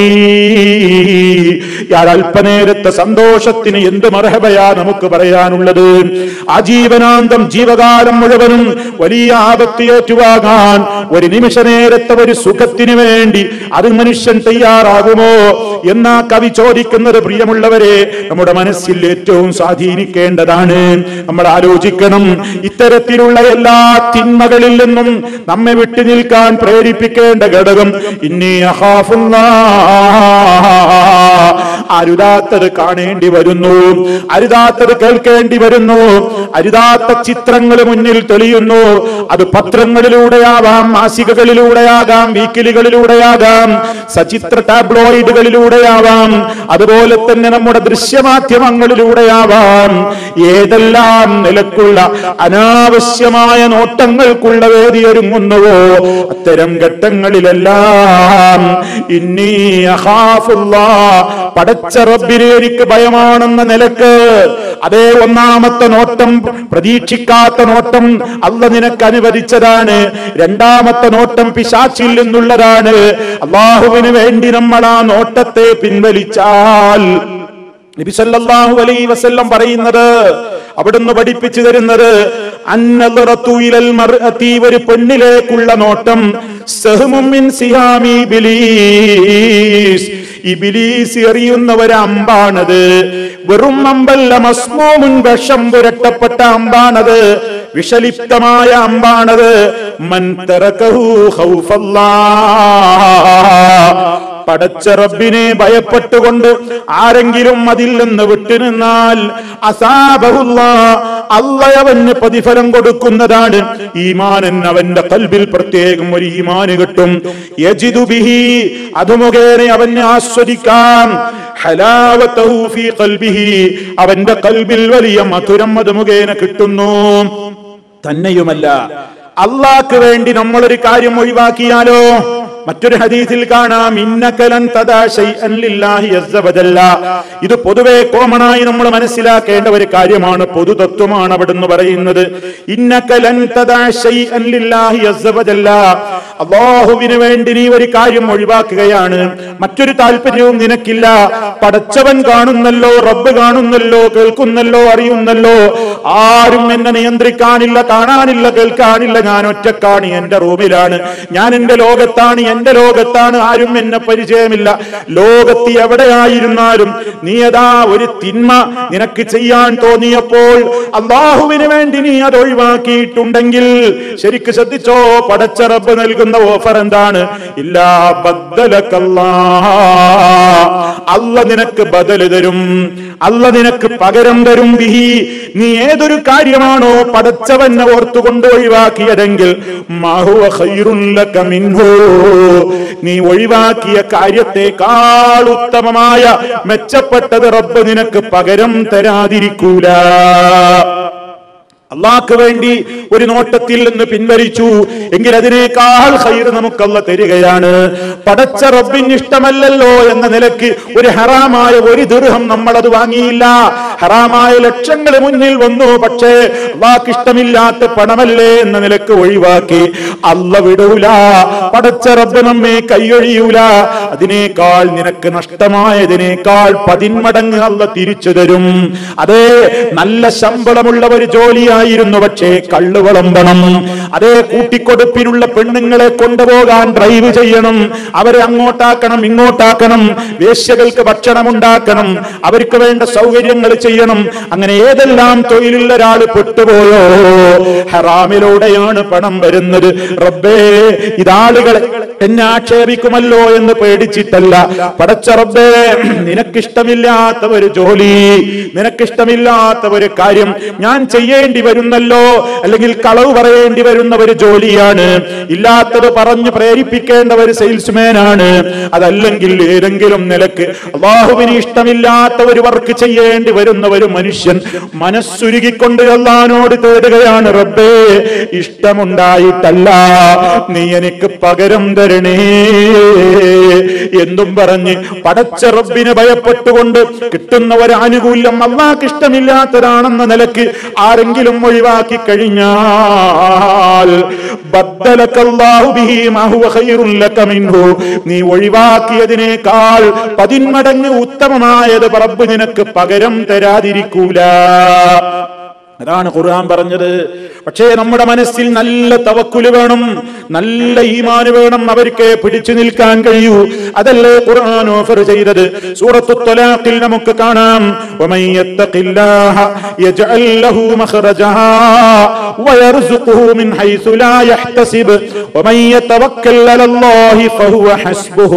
ഇയാൾ അല്പനേരത്തെ സന്തോഷത്തിന് എന്ത് മർഹബയാ നമുക്ക് പറയാനുള്ളത് ആജീവനാന്തം ജീവകാലം മുഴുവനും വലിയ ആപത്ത് ഏറ്റുവാങ്ങാൻ ഒരു നിമിഷ നേരത്തെ ഒരു സുഖത്തിന് വേണ്ടി അത് മനുഷ്യൻ തയ്യാറാകുമോ എന്നാ കവി ചോദിക്കുന്നത് പ്രിയമുള്ളവരെ നമ്മുടെ മനസ്സിൽ ഏറ്റവും സ്വാധീനിക്കേണ്ടതാണ് നമ്മൾ ആലോചിക്കണം ഇത്തരത്തിലുള്ള എല്ലാ തിന്മകളിൽ നിന്നും നമ്മെ വിട്ടു നിൽക്കാൻ പ്രേരിപ്പിക്കേണ്ട ഘടകം ഇന്നീ അരുതാത്തത് കാണേണ്ടി വരുന്നു അരുതാത്തത് കേൾക്കേണ്ടി വരുന്നു അരുതാത്ത ചിത്രങ്ങൾ മുന്നിൽ തെളിയുന്നു അത് പത്രങ്ങളിലൂടെയാവാം മാസികകളിലൂടെയാകാം വീക്കിലികളിലൂടെയാകാം സചിത്ര ടാബ്ലോയിഡുകളിലൂടെയാവാം അതുപോലെ തന്നെ നമ്മുടെ ദൃശ്യമാധ്യമങ്ങളിലൂടെയാവാം ഏതെല്ലാം നിലക്കുള്ള അനാവശ്യമായ നോട്ടങ്ങൾക്കുള്ള വേദി ഒരുങ്ങുന്നുവോ അത്തരം ഘട്ടങ്ങളിലെല്ലാം ഇന്നീ അഖാഫുല്ലാ പടച്ച റബ്ബിനെ എനിക്ക് ഭയമാണെന്ന നിലക്ക് അതേ ഒന്നാമത്തെ നോട്ടം പ്രതീക്ഷിക്കാത്ത നോട്ടം അല്ല നിനക്ക് അനുവദിച്ചതാണ് രണ്ടാമത്തെ നോട്ടം പിശാച്ചിൽ നിന്നുള്ളതാണ് അള്ളാഹുവിന് വേണ്ടി നമ്മൾ ആ നോട്ടത്തെ പിൻവലിച്ചാൽ നബി സല്ലല്ലാഹു അലൈഹി വസല്ലം പറയുന്നത് അവിടുന്ന് പഠിപ്പിച്ചു തരുന്നത് അന്നദറത്തു ഇലൽ മർഅതി ഒരു പെണ്ണിലേക്കുള്ള നോട്ടം സഹ്മും മിൻ സിഹാമി ഇബ്ലീസ് ഇബിലീസ് എറിയുന്ന ഒരു അമ്പാണത് വെറും അമ്പല്ല മസ്മൂമുൻ വിഷം പുരട്ടപ്പെട്ട അമ്പാണത് വിഷലിപ്തമായ അമ്പാണത് മൻ തറക്കഹു ഖൗഫല്ലാഹ് പടച്ച റബ്ബിനെ ഭയപ്പെട്ടുകൊണ്ട് ആരെങ്കിലും അതിൽ നിന്ന് വിട്ടുനിന്നാൽ അസാബഹുല്ല അള്ളയവന് പ്രതിഫലം കൊടുക്കുന്നതാണ് ഈമാനൻ അവന്റെ കൽബിൽ പ്രത്യേകം ഒരു ഈമാന് കിട്ടും യജിദു ബിഹി അത് മുഖേന അവനെ ആസ്വദിക്കാം ഹലാവത്തഹു ഫീ ഖൽബിഹി അവന്റെ കൽബിൽ വലിയ മധുരം അത് മുഖേന കിട്ടുന്നു തന്നെയുമല്ല അള്ളാക്ക് വേണ്ടി നമ്മളൊരു കാര്യം ഒഴിവാക്കിയാലോ മറ്റൊരു ഹദീസിൽ കാണാം ഇന്നകലൻ തദാ ശൈഅൻ ലില്ലാഹി അസ്സ വജല്ല ഇത് പൊതുവെ കോമണായി നമ്മൾ മനസ്സിലാക്കേണ്ട ഒരു കാര്യമാണ് പൊതുതത്വമാണ് അവിടുന്ന് പറയുന്നത് ഇന്നകലൻ തദാ ശൈഅൻ ലില്ലാഹി അസ്സ വജല്ല അല്ലാഹുവിന് വേണ്ടി നീ ഒരു കാര്യം ഒഴിവാക്കുകയാണ് മറ്റൊരു താല്പര്യവും നിനക്കില്ല പടച്ചവൻ കാണുന്നല്ലോ റബ്ബ് കാണുന്നല്ലോ കേൾക്കുന്നല്ലോ അറിയുന്നല്ലോ ആരും എന്നെ നിയന്ത്രിക്കാനില്ല കാണാനില്ല കേൾക്കാനില്ല ഞാൻ ഒറ്റക്കാണ് എന്റെ റൂമിലാണ് ഞാൻ എന്റെ ലോകത്താണ് എന്റെ ലോകത്താണ് ആരും എന്നെ പരിചയമില്ല ലോകത്ത് എവിടെയായിരുന്നാലും നീ അതാ ഒരു തിന്മ നിനക്ക് ചെയ്യാൻ തോന്നിയപ്പോൾ അള്ളാഹുവിന് വേണ്ടി നീ അത് ഒഴിവാക്കിയിട്ടുണ്ടെങ്കിൽ ശരിക്ക് ശ്രദ്ധിച്ചോ പടച്ച റബ്ബ് നൽകുന്ന ഓഫർ എന്താണ് ഇല്ലാ ബദ്ദലക്കല്ലാ അല്ല നിനക്ക് ബദല് തരും അല്ല നിനക്ക് പകരം തരും ബിഹി നീ ഏതൊരു കാര്യമാണോ പടച്ചവനെ ഓർത്തുകൊണ്ട് ഒഴിവാക്കിയതെങ്കിൽ മാഹുവ ഖൈറുൻ ലക മിൻഹു. നീ ഒഴിവാക്കിയ കാര്യത്തെക്കാൾ ഉത്തമമായ മെച്ചപ്പെട്ടത് റബ്ബ് നിനക്ക് പകരം തരാതിരിക്കൂല അള്ളാഹ്ക്ക് വേണ്ടി ഒരു നോട്ടത്തിൽ നിന്ന് പിൻവലിച്ചു എങ്കിൽ അതിനേക്കാൾ ഹൈർ നമുക്കല്ല തരികയാണ് പടച്ച റബ്ബിന് ഇഷ്ടമല്ലല്ലോ എന്ന നിലക്ക് ഒരു ഹറാമായ ഒരു ദീർഘം നമ്മൾ അത് വാങ്ങിയില്ല ഹറാമായ ലക്ഷങ്ങൾ മുന്നിൽ വന്നു പക്ഷേ അള്ളാഹ്ക്ക് ഇഷ്ടമില്ലാത്ത പണമല്ലേ എന്ന നിലക്ക് ഒഴിവാക്കി അല്ല വിടൂല പടച്ച റബ്ബ് നമ്മെ കൈയൊഴിയൂല അതിനേക്കാൾ നിനക്ക് നഷ്ടമായതിനേക്കാൾ പതിന്മടങ്ങ് അല്ല തിരിച്ചു തരും അതേ നല്ല ശമ്പളമുള്ള ഒരു ജോലിയായിരുന്നു പക്ഷേ കള്ളു വിളമ്പണം അതേ കൂട്ടിക്കൊടുപ്പിനുള്ള പെണ്ണുങ്ങളെ കൊണ്ടുപോകാൻ ഡ്രൈവ് ചെയ്യണം അവരെ അങ്ങോട്ടാക്കണം ഇങ്ങോട്ടാക്കണം വേശ്യകൾക്ക് ഭക്ഷണം ഉണ്ടാക്കണം അവർക്ക് വേണ്ട സൗകര്യങ്ങൾ ചെയ്യണം അങ്ങനെ ഏതെല്ലാം തൊഴിലുള്ള ഒരാൾ പെട്ടുപോയോ ഹറാമിലൂടെയാണ് പണം വരുന്നത് റബ്ബേ ഇതാളുകളെ എന്നെ ആക്ഷേപിക്കുമല്ലോ എന്ന് പേടിച്ചിട്ടല്ല പടച്ച റബ്ബേ നിനക്കിഷ്ടമില്ലാത്ത ഒരു ജോലി നിനക്കിഷ്ടമില്ലാത്ത ഒരു കാര്യം ഞാൻ ചെയ്യേണ്ടി വരുന്നല്ലോ അല്ലെങ്കിൽ കളവ് പറയേണ്ടി വരുന്ന ഒരു ജോലിയാണ് ഇല്ലാത്തത് പറഞ്ഞു പ്രേരിപ്പിക്കേണ്ട ഒരു സെയിൽസ്മാൻ ആണ് അതല്ലെങ്കിൽ ഏതെങ്കിലും നിലക്ക് അള്ളാഹുവിന് ഇഷ്ടമില്ലാത്ത ഒരു വർക്ക് ചെയ്യേണ്ടി വരുന്ന ഒരു മനുഷ്യൻ മനസ്സുരുകിക്കൊണ്ട് അള്ളഹാനോട് തേടുകയാണ് റബ്ബേ ഇഷ്ടമുണ്ടായിട്ടല്ല നീ എനിക്ക് പകരം തരണേ എന്തും പറഞ്ഞ് പടച്ച റബ്ബിനെ ഭയപ്പെട്ടുകൊണ്ട് കിട്ടുന്ന ഒരു ആനുകൂല്യം അള്ളാഹ്ക്ക് ഇഷ്ടമില്ലാത്തതാണെന്ന നിലക്ക് ആരെങ്കിലും ഒഴിവാക്കി കഴിഞ്ഞാൽ ബദ്ദലക്കല്ലാഹു ബിഹി മാ ഹുവ ഖൈറുൻ ലക മിൻഹു നീ ഒഴിവാക്കിയതിനേക്കാൾ പതിന്മടങ്ങ് ഉത്തമമായത് റബ്ബ് നിനക്ക് പകരം തരാതിരിക്കൂല അതാണ് ഖുർആൻ പറഞ്ഞത് പക്ഷേ നമ്മുടെ മനസ്സിൽ നല്ല തവക്കുല് വേണം നല്ല ഈമാന് വേണം അവർക്ക് പിടിച്ചു നിൽക്കാൻ കഴിയൂ അതല്ലേ ഖുർആൻ ഓഫർ ചെയ്തത് സൂറത്തു ത്വലാഖിൽ നമുക്ക് കാണാം ومن يتق الله يجعل له مخرجا ويرزقه من حيث لا يحتسب ومن يتوكل على الله فهو حسبه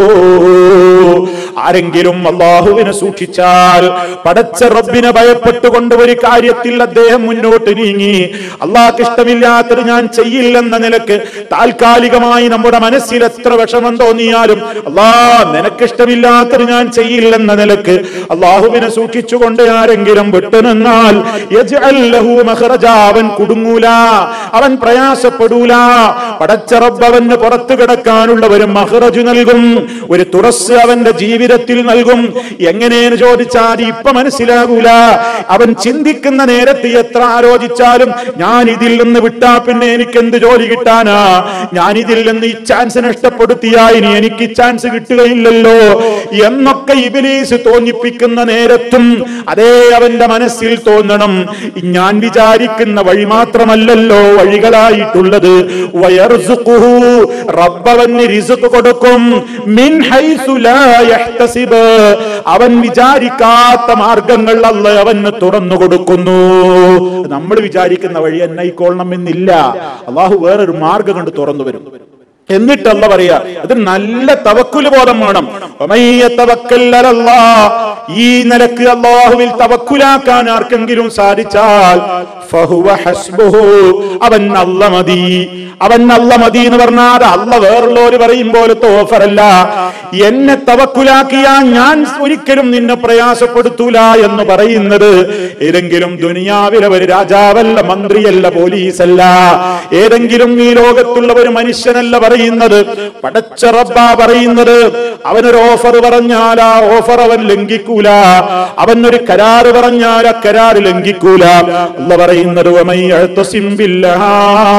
ആരെങ്കിലും അള്ളാഹുവിനെ സൂക്ഷിച്ചാൽ പടച്ച റബ്ബിനെ ഭയപ്പെട്ടുകൊണ്ട് ഒരു കാര്യത്തിൽ അദ്ദേഹം മുന്നോട്ട് നീങ്ങി അള്ളാഹ്ക്ക് ഇഷ്ടമില്ലാത്തത് ഞാൻ ചെയ്യില്ലെന്ന നിലക്ക് താൽക്കാലികമായി നമ്മുടെ മനസ്സിൽ എത്ര വിഷമം തോന്നിയാലും അള്ളാ നിനക്കിഷ്ടമില്ലാത്തത് ഞാൻ ചെയ്യില്ലെന്ന നിലക്ക് അള്ളാഹുവിനെ സൂക്ഷിച്ചുകൊണ്ട് ആരെങ്കിലും വിട്ടുനിന്നാൽ യജ്അൽ ലഹു മഖ്റജ, അവൻ കുടുങ്ങൂല അവൻ പ്രയാസപ്പെടൂല പടച്ച റബ്ബ് അവന് പുറത്തു കിടക്കാനുള്ള ഒരു മഹ്റജ് നൽകും ഒരു തുറസ് അവന്റെ ജീവിതത്തിൽ നൽകും എങ്ങനെയെന്ന് ചോദിച്ചാൽ ഇപ്പൊ മനസ്സിലാകൂല അവൻ ചിന്തിക്കുന്ന നേരത്ത് എത്ര ആലോചിച്ചാലും ഞാൻ ഇതിൽ നിന്ന് വിട്ടാ പിന്നെ എനിക്ക് എന്ത് ജോലി കിട്ടാനാ ഞാൻ ഇതിൽ നിന്ന് ഈ ചാൻസ് നഷ്ടപ്പെടുത്തിയാ ഇനി എനിക്ക് ചാൻസ് കിട്ടുകയില്ലല്ലോ എന്നൊക്കെ ഇബിലീസ് തോന്നിപ്പിക്കുന്ന നേരത്തും അതേ അവന്റെ മനസ്സിൽ തോന്നണം ഞാൻ വിചാരിക്കുന്ന വഴി മാത്രമല്ലല്ലോ വഴികളായിട്ടുള്ളത് വയർസുഖുഹു റബ്ബവന് റിസുഖ് കൊടുക്കും മിൻ ഹൈസു ലാ യഹ്തസിബ് അവൻ വിചാരിക്കാത്ത മാർഗങ്ങൾ അല്ല അവന് തുറന്നു കൊടുക്കുന്നു നമ്മൾ വിചാരിക്കുന്ന വഴി എന്നായിക്കൊള്ളണം എന്നില്ല അള്ളാഹു വേറൊരു മാർഗം കൊണ്ട് തുറന്നു വരും എന്നിട്ടല്ല പറയാ അത് നല്ല തവക്കുല് ബോധം വേണം ഒമയ്യ തവക്കൽ അലല്ലാ. ഈ നിലക്ക് അള്ളാഹുവിൽ തവക്കുലാക്കാൻ ആർക്കെങ്കിലും സാധിച്ചാൽ ഫഹുവ ഹസ്ബുഹു. അവൻ അല്ല മതി അവൻ അല്ല മതി എന്ന് പറഞ്ഞാൽ അല്ല വേറുള്ളവര് പറയും പോലത്തെ ഓഫറല്ല എന്നെ തവക്കുലാക്കിയാ ഞാൻ ഒരിക്കലും നിന്നെ പ്രയാസപ്പെടുത്തൂല എന്ന് പറയുന്നത് ഏതെങ്കിലും ദുനിയാവിലെ ഒരു രാജാവല്ല മന്ത്രിയല്ല പോലീസല്ല ഏതെങ്കിലും ഈ ലോകത്തുള്ള ഒരു മനുഷ്യനല്ല പറയുന്നത് പടച്ച റബ്ബാ പറയുന്നത് അവനൊരു ഓഫർ പറഞ്ഞാൽ ആ ഓഫർ അവൻ ലംഘിക്കൂല അവൻ ഒരു കരാറ് പറഞ്ഞാൽ ആ കരാറ് ലംഘിക്കൂല അല്ല പറയുന്നത് "വമൻ യഅ്തസിം ബില്ലാഹ്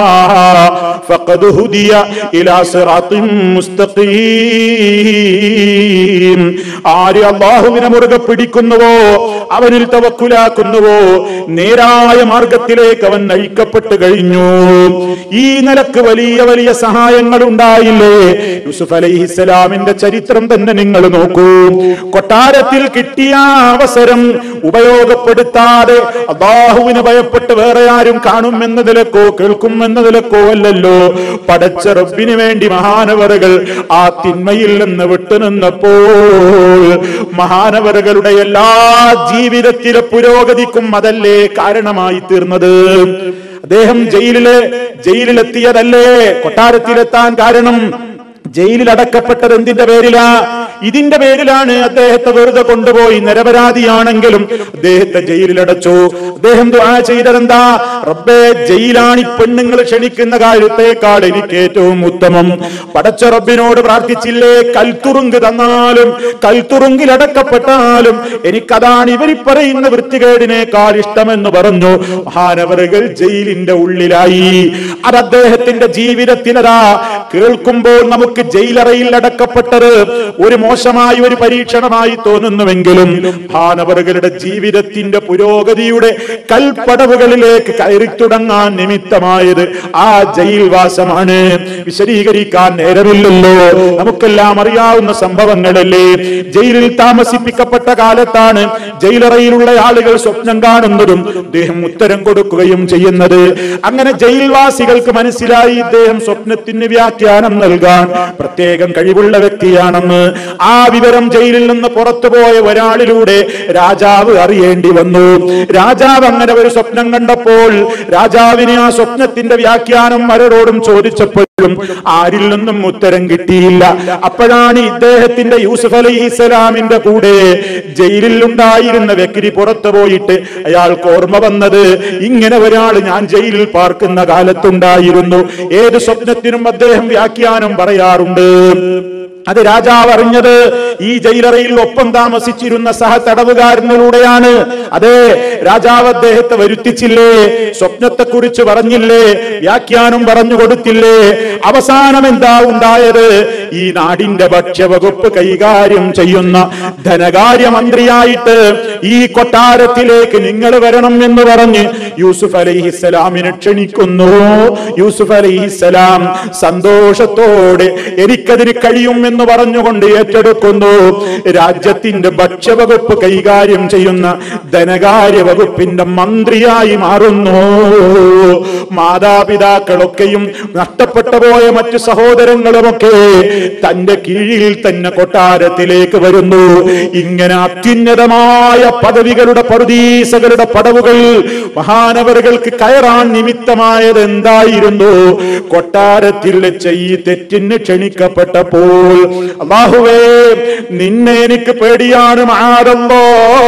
ഫഖദ് ഹുദിയ ഇലാ സിറാത്തിൻ മുസ്തഖീം ആര് അള്ളാഹുവിനെ മുറുകെ പിടിക്കുന്നുവോ അവനിൽ തവക്കുലാക്കുന്നുവോ നേരായ മാർഗത്തിലേക്ക് അവൻ നയിക്കപ്പെട്ടു കഴിഞ്ഞു ഈ നിലക്ക് വലിയ വലിയ സഹായങ്ങൾ ഉണ്ടായില്ലേ യൂസുഫ് അലൈഹിസ്സലാമിന്റെ ചരിത്രം തന്നെ നിങ്ങൾ നോക്കൂ കൊട്ടാരത്തിൽ കിട്ടിയ അവസരം ഉപയോഗപ്പെടുത്താതെ അള്ളാഹുവിന് ഭയപ്പെട്ട് വേറെ ആരും കാണുമെന്നതിലേക്കോ കേൾക്കുമെന്നതിലേക്കോ അല്ലല്ലോ പടച്ച റബ്ബിന് വേണ്ടി മഹാനവറുകൾ ആ തിന്മയിൽ നിന്ന് വിട്ടുനിന്നപ്പോൾ മഹാനവറുകളുടെ എല്ലാ ജീവിതത്തിലെ പുരോഗതിക്കും അതല്ലേ കാരണമായി തീർന്നത് അദ്ദേഹം ജയിലില് ജയിലിലെത്തിയതല്ലേ കൊട്ടാരത്തിലെത്താൻ കാരണം ജയിലിൽ അടക്കപ്പെട്ടത് എന്തിന്റെ പേരിലാ ഇതിന്റെ പേരിലാണ് അദ്ദേഹത്തെ വെറുതെ കൊണ്ടുപോയി നിരപരാധിയാണെങ്കിലും അദ്ദേഹത്തെ ജയിലിലടച്ചു അദ്ദേഹം ദുആ ചെയ്തതെന്താ റബ്ബേ ജയിലാണ് ഈ പെണ്ണുങ്ങൾ ക്ഷണിക്കുന്ന കാര്യത്തെക്കാൾ എനിക്ക് ഏറ്റവും ഉത്തമം പടച്ച റബ്ബിനോട് പ്രാർത്ഥിച്ചില്ലേ കൽത്തുറുങ്ക് തന്നാലും കൽത്തുറുങ്കിൽ അടക്കപ്പെട്ടാലും എനിക്കതാണ് ഇവർ പറയുന്ന വൃത്തികേടിനേക്കാൾ ഇഷ്ടമെന്ന് പറഞ്ഞു മഹാനവറുകൾ ജയിലിന്റെ ഉള്ളിലായി അത് അദ്ദേഹത്തിന്റെ ജീവിതത്തിലതാ കേൾക്കുമ്പോൾ നമുക്ക് ജയിലറയിൽ അടക്കപ്പെട്ടത് ഒരു മോശമായ ഒരു പരീക്ഷണമായി തോന്നുന്നുവെങ്കിലും ഭാനവറുകളുടെ ജീവിതത്തിന്റെ പുരോഗതിയുടെ കൽപ്പടവുകളിലേക്ക് കയറി തുടങ്ങാൻ നിമിത്തമായത് ആ ജയിൽവാസമാണ് വിശദീകരിക്കാൻ നേരമില്ലല്ലോ നമുക്കെല്ലാം അറിയാവുന്ന സംഭവങ്ങളല്ലേ ജയിലിൽ താമസിപ്പിക്കപ്പെട്ട കാലത്താണ് ജയിലറയിലുള്ള ആളുകൾ സ്വപ്നം കാണുന്നതും അദ്ദേഹം ഉത്തരം കൊടുക്കുകയും ചെയ്യുന്നത് അങ്ങനെ ജയിൽവാസികൾക്ക് മനസ്സിലായി ഇദ്ദേഹം സ്വപ്നത്തിന് വ്യാഖ്യാനം നൽകാൻ പ്രത്യേകം കഴിവുള്ള വ്യക്തിയാണെന്ന് ആ വിവരം ജയിലിൽ നിന്ന് പുറത്തുപോയ ഒരാളിലൂടെ രാജാവ് അറിയേണ്ടി വന്നു രാജാവ് അങ്ങനെ ഒരു സ്വപ്നം കണ്ടപ്പോൾ രാജാവിന് ആ സ്വപ്നത്തിന്റെ വ്യാഖ്യാനം പലരോടും ചോദിച്ചപ്പോഴും ആരിൽ നിന്നും ഉത്തരം കിട്ടിയില്ല അപ്പോഴാണ് ഇദ്ദേഹത്തിന്റെ യൂസുഫ് അലൈഹി ഇസ്ലാമിന്റെ കൂടെ ജയിലിൽ ഉണ്ടായിരുന്ന വ്യക്തി പുറത്തു പോയിട്ട് അയാൾക്ക് ഓർമ്മ വന്നത് ഇങ്ങനെ ഒരാൾ ഞാൻ ജയിലിൽ പാർക്കുന്ന കാലത്തുണ്ടായിരുന്നു ഏത് സ്വപ്നത്തിനും അദ്ദേഹം വ്യാഖ്യാനം പറയാറുണ്ട് അത് രാജാവ് അറിഞ്ഞത് ഈ ജയിലറയിൽ ഒപ്പം താമസിച്ചിരുന്ന സഹ തടവുകാരനിലൂടെയാണ് അതെ രാജാവ് അദ്ദേഹത്തെ വരുത്തിച്ചില്ലേ സ്വപ്നത്തെക്കുറിച്ച് പറഞ്ഞില്ലേ വ്യാഖ്യാനം പറഞ്ഞു കൊടുത്തില്ലേ അവസാനം എന്താ ഉണ്ടായത് ഈ നാടിന്റെ ഭക്ഷ്യവകുപ്പ് കൈകാര്യം ചെയ്യുന്ന ധനകാര്യമന്ത്രിയായിട്ട് ഈ കൊട്ടാരത്തിലേക്ക് നിങ്ങൾ വരണം എന്ന് പറഞ്ഞ് യൂസുഫ് അലൈഹിസ്സലാമിനെ ക്ഷണിക്കുന്നു യൂസുഫ് അലൈഹിസ്സലാം സന്തോഷത്തോടെ എനിക്കതിന് കഴിയും എന്ന് പറഞ്ഞുകൊണ്ട് ഏറ്റെടുക്കുന്നു രാജ്യത്തിന്റെ ഭക്ഷ്യവകുപ്പ് കൈകാര്യം ചെയ്യുന്ന ധനകാര്യ വകുപ്പിന്റെ മന്ത്രിയായി മാറുന്നു മാതാപിതാക്കളൊക്കെയും നഷ്ടപ്പെട്ടു പോയ മറ്റു സഹോദരങ്ങളുമൊക്കെ തന്റെ കീഴിൽ തന്നെ കൊട്ടാരത്തിലേക്ക് വരുന്നു ഇങ്ങനെ അത്യുന്നതമായ പദവികളുടെ പറുദീസകളുടെ പടവുകൾ മഹാനവറുകൾക്ക് കയറാൻ നിമിത്തമായത് എന്തായിരുന്നു കൊട്ടാരത്തിൽ വെച്ച് ഈ തെറ്റിന് ക്ഷണിക്കപ്പെട്ടപ്പോൾ അള്ളാഹുവേ നിന്നെ എനിക്ക് പേടിയാണ് മാറല്ലോ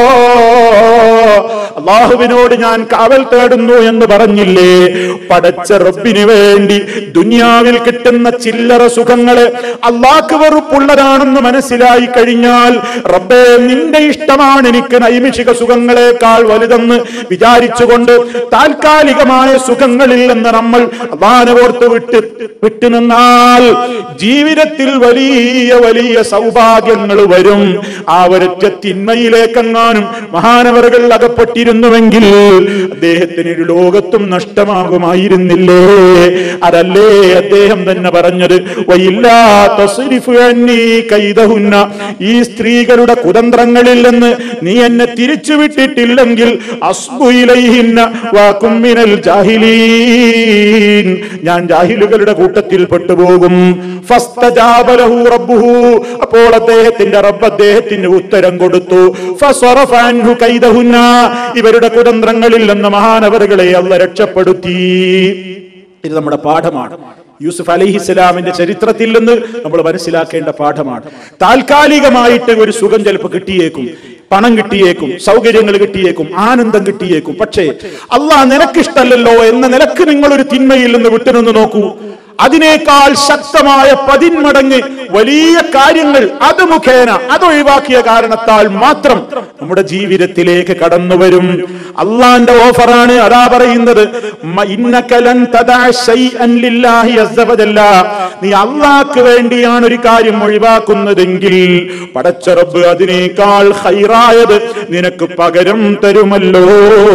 അള്ളാഹുവിനോട് ഞാൻ കാവൽ തേടുന്നു എന്ന് പറഞ്ഞില്ലേ പടച്ച റബ്ബിന് വേണ്ടി ദുനിയാവിൽ കിട്ടുന്ന ചില്ലറ സുഖങ്ങള് അള്ളാഹ്ക്ക് വെറുപ്പുള്ളതാണെന്ന് മനസ്സിലായി കഴിഞ്ഞാൽ റബ്ബേ നിന്റെ ഇഷ്ടമാണ് എനിക്ക് നൈമിഷിക സുഖങ്ങളെക്കാൾ വലുതെന്ന് വിചാരിച്ചുകൊണ്ട് താൽക്കാലികമായ സുഖങ്ങളിൽ നിന്ന് നമ്മൾ അള്ളാനോർത്ത് വിട്ട് വിട്ടുനിന്നാൽ ജീവിതത്തിൽ വലിയ വലിയ സൗഭാഗ്യങ്ങൾ വരും ആ ഒരൊറ്റ തിന്മയിലേക്കെങ്ങാനും മഹാനവറുകൾ അകപ്പെട്ടിരുന്നുവെങ്കിൽ അദ്ദേഹത്തിന് ഒരു ലോകത്തും നഷ്ടമാകുമായിരുന്നില്ലേ അതല്ലേ അദ്ദേഹം തന്നെ പറഞ്ഞത് "വയില്ലാ തസ്രിഫ് അന്നീ കൈദഹുന്ന." ഈ സ്ത്രീകളുടെ കുതന്ത്രങ്ങളിൽ നിന്ന് നീ എന്നെ തിരിച്ചു വിട്ടിട്ടില്ലെങ്കിൽ അസ്ബു ഇലൈഹിന്ന വാക്കും മിനൽ ജാഹിലീൻ ഞാൻ ജാഹിലുകളുടെ കൂട്ടത്തിൽ പെട്ടുപോകും ഫസ്തജാബ ലഹു റബ്ബുഹു. അപ്പോൾ അദ്ദേഹത്തിന്റെ റബ്ബ് അദ്ദേഹത്തിന് ഉത്തരം കൊടുത്തു ഫസ്വറഫ അൻഹു കൈദഹുന്ന. ഇവരുടെ കുതന്ത്രങ്ങളിൽ നിന്ന് മഹാനവറുകളെ അല്ല രക്ഷപ്പെടുത്തി ഇത് നമ്മുടെ പാഠമാണ് യൂസുഫ് അലഹിസ്സലാമിന്റെ ചരിത്രത്തിൽ നിന്ന് നമ്മൾ മനസ്സിലാക്കേണ്ട പാഠമാണ് താൽക്കാലികമായിട്ട് ഒരു സുഖം ചിലപ്പോൾ കിട്ടിയേക്കും പണം കിട്ടിയേക്കും സൗകര്യങ്ങൾ കിട്ടിയേക്കും ആനന്ദം കിട്ടിയേക്കും പക്ഷേ അള്ളാഹ് നിനക്കിഷ്ടല്ലല്ലോ എന്ന നിലക്ക് നിങ്ങൾ ഒരു തിന്മയിൽ നിന്ന് വിട്ടുനിന്ന് നോക്കൂ അതിനേക്കാൾ ശക്തമായ പതിന്മടങ്ങ് വലിയ കാര്യങ്ങൾ അത് മുഖേന അത് ഒഴിവാക്കിയ കാരണത്താൽ മാത്രം നമ്മുടെ ജീവിതത്തിലേക്ക് കടന്നു വരും അള്ളാന്റെ ഓഫറാണ് അതാ പറയുന്നത് മ- ഇന്നക ലൻ തദഅ ശൈഅൻ ലില്ലാഹി അസ്സ വജല്ല. നീ അള്ളാഹ്ക്ക് വേണ്ടിയാണ് ഒരു കാര്യം ഒഴിവാക്കുന്നതെങ്കിൽ പടച്ച റബ്ബ് അതിനേക്കാൾ ഹൈറായത് നിനക്ക് പകരം തരുമല്ലോ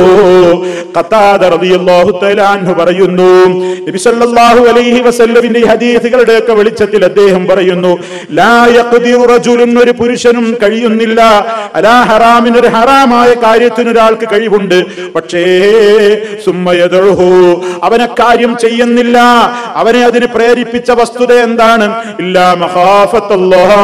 ഖത്താദ റളിയല്ലാഹു തആല അൻഹു പറയുന്നു നബി സല്ലല്ലാഹു അലൈഹി വസല്ലമിന്റെ ഈ ഹദീസുകളുടെ ഒക്കെ വെളിച്ചത്തിൽ അദ്ദേഹം പറയുന്നു ലാ യഖ്ദിറു റജുലുൻ ഒരു പുരുഷനും കഴിയുന്നില്ല അലാ ഹറാമിന് ഒരു ഹറാമായ കാര്യത്തിന് ഒരാൾക്ക് കഴിവുണ്ട് പക്ഷേ സുമ്മയതഹു അവനെ കാര്യം ചെയ്യുന്നില്ല അവനെ അതിന് പ്രേരിപ്പിച്ച വസ്തുത എന്താണ് ഇല്ലാ മഹാഫത്തല്ലാഹ്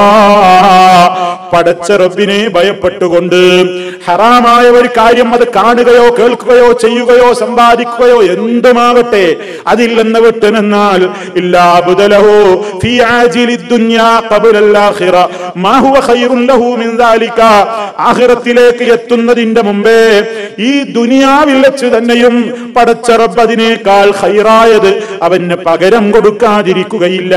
പടച്ച റബ്ബിനെ ഭയപ്പെട്ടുകൊണ്ട് ഹറാമായ ഒരു കാര്യം അത് കാണുകയോ കേൾക്കുകയോ ചെയ്യുകയോ സമ്പാദിക്കുകയോ എന്തുമാവട്ടെ അതിൽ നിന്ന് വിട്ടുനിന്നാൽ ഇല്ലാ ബുദലഹു ഫീ ആജിലി ദുനിയാ ഖബല ആഖിറ മാ ഹുവ ഖൈറുൻ ലഹു മിൻ ദാലിക ആഖിറത്തിലേക്ക് എത്തുന്നതിന്റെ മുമ്പേ ഈ ദുനിയാവിൽ വെച്ച് തന്നെയും പടച്ച റബ്ബ് അതിനേക്കാൾ ഖൈറായത് അവന് പകരം കൊടുക്കാതിരിക്കുകയില്ല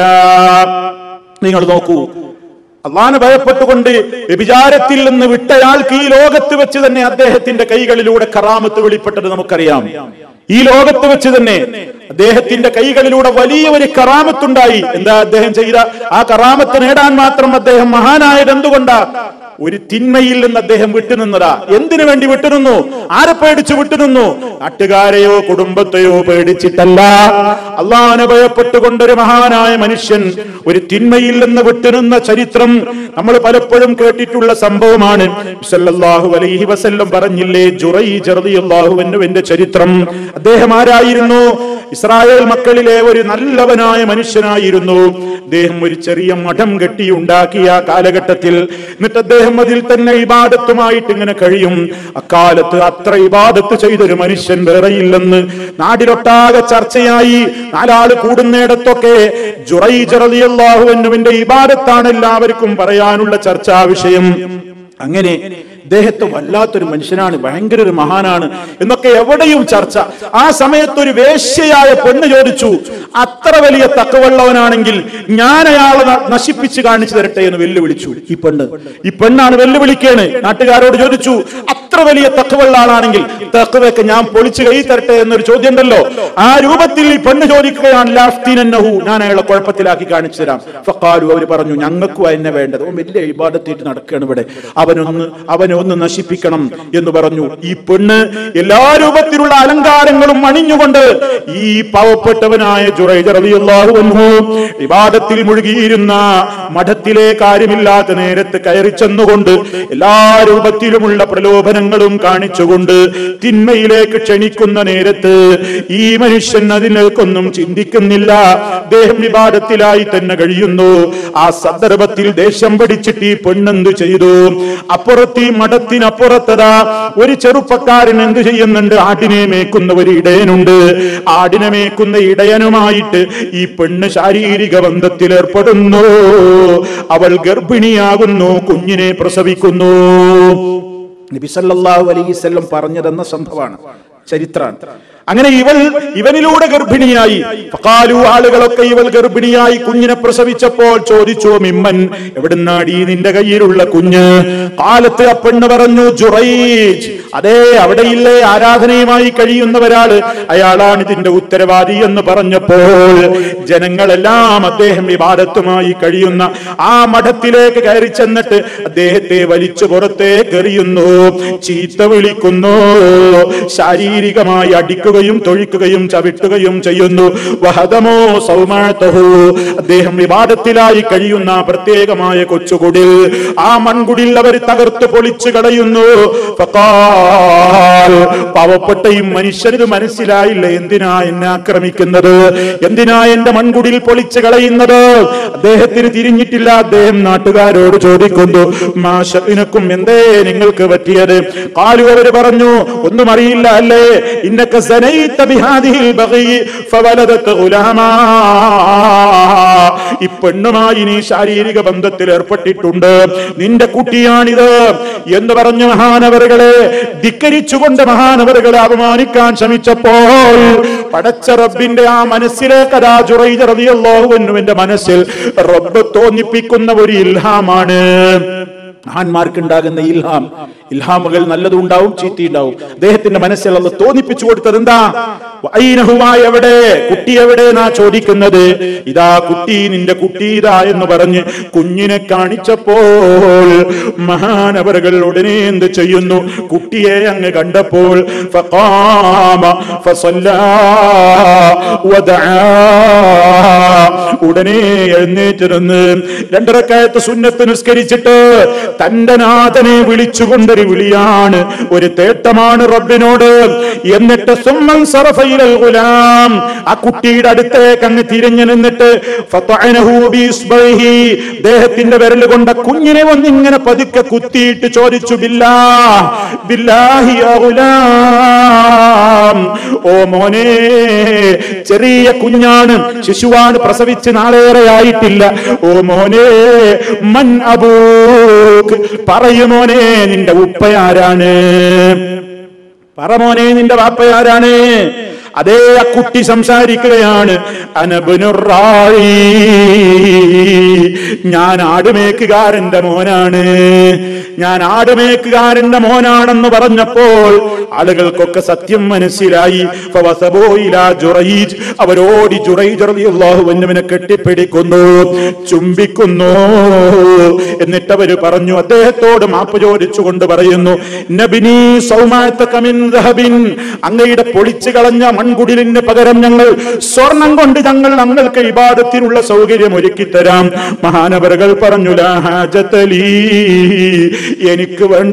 നിങ്ങൾ നോക്കൂ അള്ളാന് ഭയപ്പെട്ടുകൊണ്ട് വ്യഭിചാരത്തിൽ നിന്ന് വിട്ടയാൾക്ക് ഈ ലോകത്ത് വെച്ച് തന്നെ അദ്ദേഹത്തിന്റെ കൈകളിലൂടെ കറാമത്ത് വെളിപ്പെട്ടത് നമുക്കറിയാം ഈ ലോകത്ത് വെച്ച് തന്നെ അദ്ദേഹത്തിന്റെ കൈകളിലൂടെ വലിയ ഒരു കറാമത്തുണ്ടായി എന്താ അദ്ദേഹം ചെയ്ത ആ കറാമത്ത് നേടാൻ മാത്രം അദ്ദേഹം മഹാനായത് എന്തുകൊണ്ടാ ഒരു തിന്മയിൽ നിന്ന് അദ്ദേഹം വിട്ടുനിന്നതാ എന്തിനു വേണ്ടി വിട്ടുനിന്നു ആരെ പേടിച്ചു വിട്ടുനിന്നു നാട്ടുകാരെയോ കുടുംബത്തെയോ പേടിച്ചിട്ടല്ല അള്ളാഹനെ ഭയപ്പെട്ടുകൊണ്ടൊരു മഹാനായ മനുഷ്യൻ ഒരു തിന്മയിൽ നിന്ന് വിട്ടുനിന്ന ചരിത്രം നമ്മൾ പലപ്പോഴും കേട്ടിട്ടുള്ള സംഭവമാണ് സല്ലല്ലാഹു അലൈഹി വസല്ലം പറഞ്ഞില്ലേ ജുറൈ ജർദിയല്ലാഹുവിന്റെ ചരിത്രം അദ്ദേഹം ആരായിരുന്നു ഇസ്രായേൽ മക്കളിലെ ഒരു നല്ലവനായ മനുഷ്യനായിരുന്നു അദ്ദേഹം ഒരു ചെറിയ മഠം കെട്ടി ഉണ്ടാക്കിയ ആ കാലഘട്ടത്തിൽ എന്നിട്ട് അദ്ദേഹം അതിൽ തന്നെ ഇബാദത്തുമായിട്ട് ഇങ്ങനെ കഴിയും അക്കാലത്ത് അത്ര ഇബാദത്ത് ചെയ്തൊരു മനുഷ്യൻ വേറെയില്ലെന്ന് നാടിലൊട്ടാകെ ചർച്ചയായി നാലാള് കൂടുന്നിടത്തൊക്കെ ജുറൈ ജറലിയല്ലാഹുവിന്റെ ഇബാദത്താണ് എല്ലാവർക്കും പറയാനുള്ള ചർച്ചാ വിഷയം അങ്ങനെ ഇദ്ദേഹത്തെ വല്ലാത്തൊരു മനുഷ്യനാണ് ഭയങ്കര ഒരു മഹാനാണ് എന്നൊക്കെ എവിടെയും ചർച്ച ആ സമയത്ത് ഒരു വേശ്യയായ പെണ്ണ് ചോദിച്ചു അത്ര വലിയ തക്കവള്ളവനാണെങ്കിൽ ഞാൻ അയാളെ ന- നശിപ്പിച്ച് കാണിച്ചു തരട്ടെ എന്ന് വെല്ലുവിളിച്ചു ഈ പെണ്ണ് ഈ പെണ്ണാണ് വെല്ലുവിളിക്കേണ് നാട്ടുകാരോട് ചോദിച്ചു അത്ര വലിയ തക്കവള്ള ആളാണെങ്കിൽ തക്കവയൊക്കെ ഞാൻ പൊളിച്ചു കൈ തരട്ടെ എന്നൊരു ചോദ്യം ഉണ്ടല്ലോ ആ രൂപത്തിൽ ഈ പെണ്ണ് ചോദിക്കുകയാണ് ലാഫ്തീനന്നഹു ഞാൻ അയാളെ കുഴപ്പത്തിലാക്കി കാണിച്ചു തരാം ഫക്കാലു അവർ പറഞ്ഞു ഞങ്ങൾക്കും എന്നെ വേണ്ടത് അവൻ വലിയ ഇബാദത്തേറ്റ് നടക്കുകയാണ് ഇവിടെ അവനൊന്ന് അവനെ ഒന്ന് നശിപ്പിക്കണം എന്ന് പറഞ്ഞു ഈ പെണ്ണ് എല്ലാ രൂപത്തിലുള്ള അലങ്കാരങ്ങളും അണിഞ്ഞുകൊണ്ട് ഈ പാവപ്പെട്ടവനായ ജുറൈജ റളിയല്ലാഹു അൻഹു വിവാദത്തിൽ മുഴുകിയിരുന്ന മഠത്തിലെ കാര്യമില്ലാത്ത നേരത്ത് കയറി ചെന്നുകൊണ്ട് എല്ലാ രൂപത്തിലുമുള്ള പ്രലോഭനങ്ങളും കാണിച്ചുകൊണ്ട് തിന്മയിലേക്ക് ക്ഷണിക്കുന്ന നേരത്ത് ഈ മനുഷ്യൻ അതിനേക്കൊന്നും ചിന്തിക്കുന്നില്ല അദ്ദേഹം വിവാദത്തിലായി തന്നെ കഴിയുന്നു ആ സന്ദർഭത്തിൽ ദേഷ്യം പിടിച്ചിട്ട് ഈ പെണ്ണെന്ത് ചെയ്തു അപ്പുറത്ത് ഈ മഠത്തിനപ്പുറത്തതാ ഒരു ചെറുപ്പക്കാരൻ എന്ത് ചെയ്യുന്നുണ്ട് ആടിനെ മേക്കുന്ന ഒരു ഇടയനുണ്ട് ആടിനെ മേക്കുന്ന ഇടയനുമായിട്ട് ഈ പെണ്ണ് ശാരീരിക ബന്ധത്തിൽ ഏർപ്പെടുന്നു അവൾ ഗർഭിണിയാകുന്നു കുഞ്ഞിനെ പ്രസവിക്കുന്നു നബി സല്ലല്ലാഹു അലൈഹി വസല്ലം പറഞ്ഞതെന്ന സംഭവമാണ് ചരിത്രമാണ് അങ്ങനെ ഇവൾ ഇവനിലൂടെ ഗർഭിണിയായി ഫഖാലു ആളുകളൊക്കെ ഇവൾ ഗർഭിണിയായി കുഞ്ഞിനെ പ്രസവിച്ചപ്പോൾ ചോദിച്ചു മിമ്മൻ എവിടുന്നാടി നിന്റെ കയ്യിലുള്ള കുഞ്ഞ് കാലത്ത് ആ പെണ്ണ് പറഞ്ഞു ജുറൈജ് അതെ അവിടെയില്ലേ ആരാധനയുമായി കഴിയുന്നവരാള് അയാളാണ് ഇതിന്റെ ഉത്തരവാദി എന്ന് പറഞ്ഞപ്പോൾ ജനങ്ങളെല്ലാം അദ്ദേഹം വിവാദത്തുമായി കഴിയുന്ന ആ മഠത്തിലേക്ക് കയറി ചെന്നിട്ട് അദ്ദേഹത്തെ വലിച്ചു പുറത്തേക്ക് എറിയുന്നു ചീത്ത വിളിക്കുന്നു ശാരീരികമായി അടിക്കുകയും തൊഴിക്കുകയും ചവിട്ടുകയും ചെയ്യുന്നു വഹദമോ സൗമാതഹു അദ്ദേഹം വിവാദത്തിലായി കഴിയുന്ന ആ പ്രത്യേകമായ കൊച്ചുകുടിൽ ആ മൺകുടിൽ അവർ തകർത്ത് പൊളിച്ചു കളയുന്നു ഫഖാൽ പാവപ്പെട്ട ഈ മനുഷ്യനിത് മനസ്സിലായില്ല എന്തിനാ എന്നെ ആക്രമിക്കുന്നത് എന്തിനാ എന്റെ മൺകുടിൽ പൊളിച്ചു കളയുന്നത് അദ്ദേഹത്തിന് തിരിഞ്ഞിട്ടില്ല അദ്ദേഹം നാട്ടുകാരോട് ചോദിക്കുന്നു മാഷത്തിനക്കും എന്തേ നിങ്ങൾക്ക് പറ്റിയത് കാലു അവര് പറഞ്ഞു ഒന്നും അറിയില്ല അല്ലേ ഇന്നക്ക സനൈത്ത ബിഹാദിഹിൽ ബഗി ഫവലദത്ത് ഗുലാമാ ഈ പെണ്ണുമായി നീ ശാരീരിക ബന്ധത്തിൽ ഏർപ്പെട്ടിട്ടുണ്ട് നിന്റെ കുട്ടിയാണിത് എന്ന് പറഞ്ഞ മഹാനവറുകളെ ധിക്കരിച്ചുകൊണ്ട് മഹാനവറുകളെ അപമാനിക്കാൻ ശ്രമിച്ചപ്പോൾ പടച്ച റബ്ബിന്റെ ആ മനസ്സിലേക്ക് അതാ ജുറൈജ റളിയല്ലാഹുവിന്റെ മനസ്സിൽ റബ്ബ് തോന്നിപ്പിക്കുന്ന ഒരു ഇൽഹാമാണ് മഹാന്മാർക്ക് ഉണ്ടാകുന്ന ഇൽഹാം ഇൽഹാമുകൾ നല്ലതും ഉണ്ടാവും ചീത്തയുണ്ടാവും അദ്ദേഹത്തിന്റെ മനസ്സിൽ അള്ള തോന്നിപ്പിച്ചു കൊടുത്തത് എന്താ ഐനഹുവായ എവിടെ കുട്ടി എവിടെ നാ ചോദിക്കുന്നത് ഇതാ കുട്ടി നിന്റെ കുട്ടി ഇതാ എന്ന് പറഞ്ഞ് കുഞ്ഞിനെ കാണിച്ചപ്പോൾ മഹാനവറുകൾ ഉടനെ എന്ത് ചെയ്യുന്നു കുട്ടിയെ അങ്ങ് കണ്ടപ്പോൾ ഫഖാമ ഫസല്ലാ വദആ. ഉടനെ എഴുന്നേറ്റിരുന്ന് രണ്ടരക്കായത്ത് സുന്നത്ത് നിസ്കരിച്ചിട്ട് തന്റെ നാഥനെ വിളിച്ചുകൊണ്ടൊരു വിളിയാണ് ഒരു തേട്ടമാണ് റബ്ബിനോട് എന്നിട്ട് സുമ്മൻ സറഫയിലൽ ഗുലാം ആ കുട്ടിയുടെ അടുത്തേക്ക് അങ്ങ് തിരിഞ്ഞു നിന്നിട്ട് ഫതഅനഹു ബിസ്ബൈഹി ദേഹത്തിന്റെ വിരൽ കൊണ്ട് കുഞ്ഞിനെ വന്നിങ്ങനെ പതുക്കെ കുത്തിയിട്ട് ചോദിച്ചു ബില്ലാ ബില്ലാഹി യാ ഗുലാം ഓ മോനെ ചെറിയ കുഞ്ഞാണ് ശിശുവാണ് പ്രസവിച്ച് നാളേറെ ആയിട്ടില്ല ഓ മോനെ മൻ അബൂക്ക് പറയുമോനെ നിന്റെ ഉപ്പയാരാണ് പറമോനെ നിന്റെ വാപ്പയാരാണ് അതേ ആ കുട്ടി സംസാരിക്കുകയാണ് അനബുനുറായി ഞാൻ ആടുമേക്കുകാരന്റെ മോനാണ് ഞാൻ ആടുമേക്കുകാരന്റെ മോനാണെന്ന് പറഞ്ഞപ്പോൾ ആളുകൾക്കൊക്കെ സത്യം മനസ്സിലായി ഫവസബോ ഇലാ ജുറൈജ്. അവരോടി ജുറൈജുറവിനെ കെട്ടിപ്പിടിക്കുന്നു ചുംബിക്കുന്നു എന്നിട്ട് അവര് പറഞ്ഞു അദ്ദേഹത്തോട് മാപ്പ് ചോദിച്ചുകൊണ്ട് പറയുന്നു നബിനി സൗമാത്ത കമിൻ ദഹബിൻ അങ്ങയുടെ പൊളിച്ചു കളഞ്ഞ മൺകുടിലിന് പകരം ഞങ്ങൾ സ്വർണം കൊണ്ട് ഞങ്ങൾ ഞങ്ങൾക്ക് ഇബാദത്തിനുള്ള സൗകര്യം ഒരുക്കി തരാം മഹാനവറുകൾ പറഞ്ഞു "ലാ ഹാജത ലീ." എനിക്ക് വേണ്ട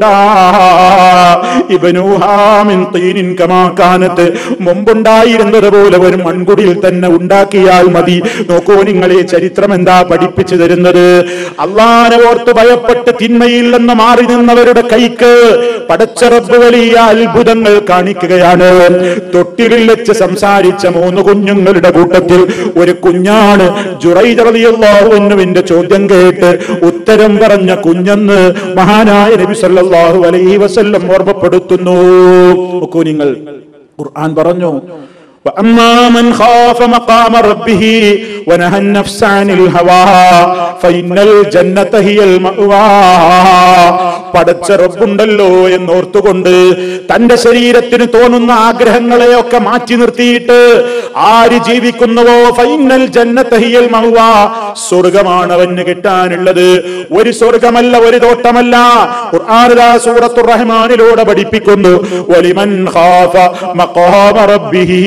ഇബനൂഹാമിൻ തീനിൻ കമാക്കാനത്ത് മുമ്പുണ്ടായിരുന്നത് പോലെ ഒരു മൺകുടിയിൽ തന്നെ ഉണ്ടാക്കിയാൽ മതി നോക്കൂ നിങ്ങളെ ചരിത്രം എന്താ പഠിപ്പിച്ചു തരുന്നത് അള്ളാനെ ഓർത്ത് ഭയപ്പെട്ട് തിന്മയിൽ നിന്ന് മാറി നിന്നവരുടെ കൈക്ക് പടച്ചറബ് വലിയ അത്ഭുതങ്ങൾ കാണിക്കുകയാണ് തൊട്ടിലിൽ വെച്ച് സംസാരിച്ച മൂന്ന് കുഞ്ഞുങ്ങളുടെ കൂട്ടത്തിൽ ഒരു കുഞ്ഞാണ് ജുറൈജറിയുള്ളാഹുവിന്റെ ചോദ്യം കേട്ട് ഉത്തരം പറഞ്ഞ കുഞ്ഞെന്ന് മഹാനായ നബി സല്ലല്ലാഹു അലൈഹി വസല്ലം ഓർമ്മപ്പെടുത്തുന്നു നോക്കൂ നിങ്ങൾ ഖുർആൻ പറഞ്ഞു وأما من خاف مقام ربه ونهى النفس عن الهوى فإن الجنة هي المأوى പടച്ച റബ്ബുണ്ടല്ലോ എന്നോർത്തുകൊണ്ട് തന്റെ ശരീരത്തിന് തോന്നുന്ന ആഗ്രഹങ്ങളെയൊക്കെ മാറ്റി നിർത്തിയിട്ട് ആര് ജീവിക്കുന്നുവോ ഫൈനൽ ജന്നത്തഹിയൽ മഹുവ സ്വർഗമാണ് അവന് കിട്ടാനുള്ളത് ഒരു സ്വർഗമല്ല ഒരു തോട്ടമല്ല ഖുർആനിലാ സൂറത്തുർ റഹ്മാനിലൂടെ പഠിപ്പിക്കുന്നു വലിമൻ ഖാഫ മഖാമ റബ്ബിഹി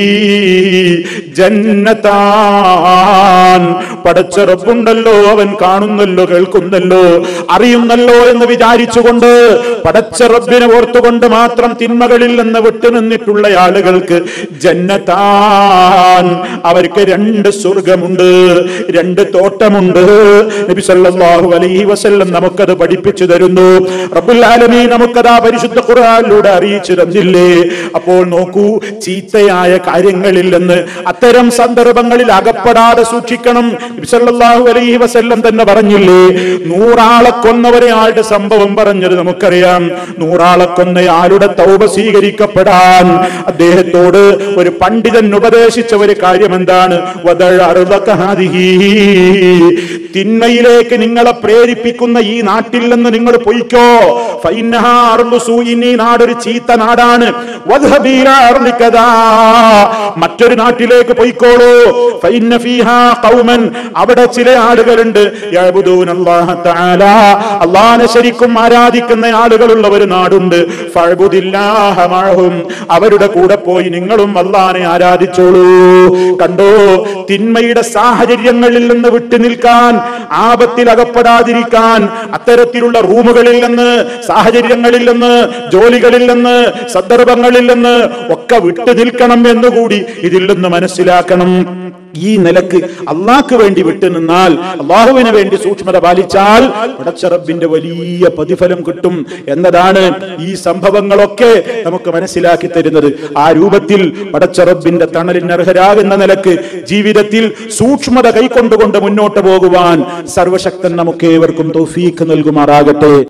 ജന്നതാൻ പടച്ച റബ്ബുണ്ടല്ലോ അവൻ കാണുന്നല്ലോ കേൾക്കുന്നല്ലോ അറിയുന്നല്ലോ എന്ന് വിചാരിച്ചുകൊണ്ട് പടച്ച റബ്ബിനെ ഓർത്തുകൊണ്ട് മാത്രം തിന്മകളിൽ നിന്ന് വിട്ടുനിന്നിട്ടുള്ള ആളുകൾക്ക് ജന്നതാൻ അവർക്ക് രണ്ട് സ്വർഗമുണ്ട് രണ്ട് തോട്ടമുണ്ട് നബി സല്ലല്ലാഹു അലൈഹി വസല്ലം നമുക്കത് പഠിപ്പിച്ചു തരുന്നു റബ്ബുൽ ആലമീൻ നമുക്കത് ആ പരിശുദ്ധ ഖുർആനിലൂടെ അറിയിച്ചു തന്നില്ലേ അപ്പോൾ നോക്കൂ ചീത്തയായ കാര്യങ്ങളിൽ നിന്ന് അത്തരം സന്ദർഭങ്ങളിൽ അകപ്പെടാതെ സൂക്ഷിക്കണം നബി സല്ലല്ലാഹു അലൈഹി വസല്ലം തന്നെ പറഞ്ഞില്ലേ നൂറാളെ കൊന്നവരെ ആളുടെ സംഭവം പറഞ്ഞത് നമുക്കറിയാം നൂറാളെ കൊന്നയാളുടെ തൗബ സ്വീകരിക്കപ്പെടാൻ അദ്ദേഹത്തോട് ഒരു പണ്ഡിതൻ ഉപദേശിച്ച ഒരു കാര്യം എന്താണ് വദഴ അറുതക ഹാദിഹി. തിന്മയിലേക്ക് നിങ്ങളെ പ്രേരിപ്പിക്കുന്ന ഈ നാട്ടിൽ നിന്ന് നിങ്ങൾ പൊയ്ക്കോ ഫൈനഹാ അർളു സൂയിൻ. ഈ നാടൊരു ചീത്ത നാടാണ് വദ്ഹബി ഇലാ അർളികദാ. മറ്റൊരു നാട്ടിലേക്ക് പൊയ്ക്കോളൂ ഫൈന്ന ഫീഹാ ഖൗമൻ. അവിടെ ചില ആളുകളുണ്ട് യഅ്ബുദൂന അല്ലാഹ തആല. അള്ളാഹനെ ശരിക്കും ആരാധിക്കുന്ന ആളുകളുള്ള ഒരു നാടുണ്ട് ഫഅ്ബുദില്ലാഹ മഅഹും. അവരുടെ കൂടെ പോയി നിങ്ങളും അള്ളാഹനെ ആരാധിച്ചോളൂ കണ്ടോ തിന്മയുടെ സാഹചര്യങ്ങളിൽ നിന്ന് വിട്ടു നിൽക്കാൻ ആപത്തിൽ അകപ്പെടാതിരിക്കാൻ അത്തരത്തിലുള്ള റൂമുകളിൽ നിന്ന് സാഹചര്യങ്ങളിൽ നിന്ന് ജോലികളിൽ നിന്ന് സന്ദർഭങ്ങളിൽ നിന്ന് ഒക്കെ വിട്ടു നിൽക്കണം എന്നുകൂടി ഇതിൽ നിന്ന് മനസ്സിലാക്കണം ഈ നിലക്ക് അള്ളാഹ്ക്ക് വേണ്ടി വിട്ടുനിന്നാൽ അള്ളാഹുവിന് വേണ്ടി സൂക്ഷ്മത പാലിച്ചാൽ പടച്ചറബിന്റെ വലിയ പ്രതിഫലം കിട്ടും എന്നതാണ് ഈ സംഭവങ്ങളൊക്കെ നമുക്ക് മനസ്സിലാക്കി തരുന്നത് ആ രൂപത്തിൽ പടച്ചറബിന്റെ തണലിന് അർഹരാകുന്ന നിലക്ക് ജീവിതത്തിൽ സൂക്ഷ്മത കൈക്കൊണ്ടുകൊണ്ട് മുന്നോട്ട് പോകുവാൻ സർവശക്തൻ നമുക്ക് ഏവർക്കും തൗഫീഖ് നൽകുമാറാകട്ടെ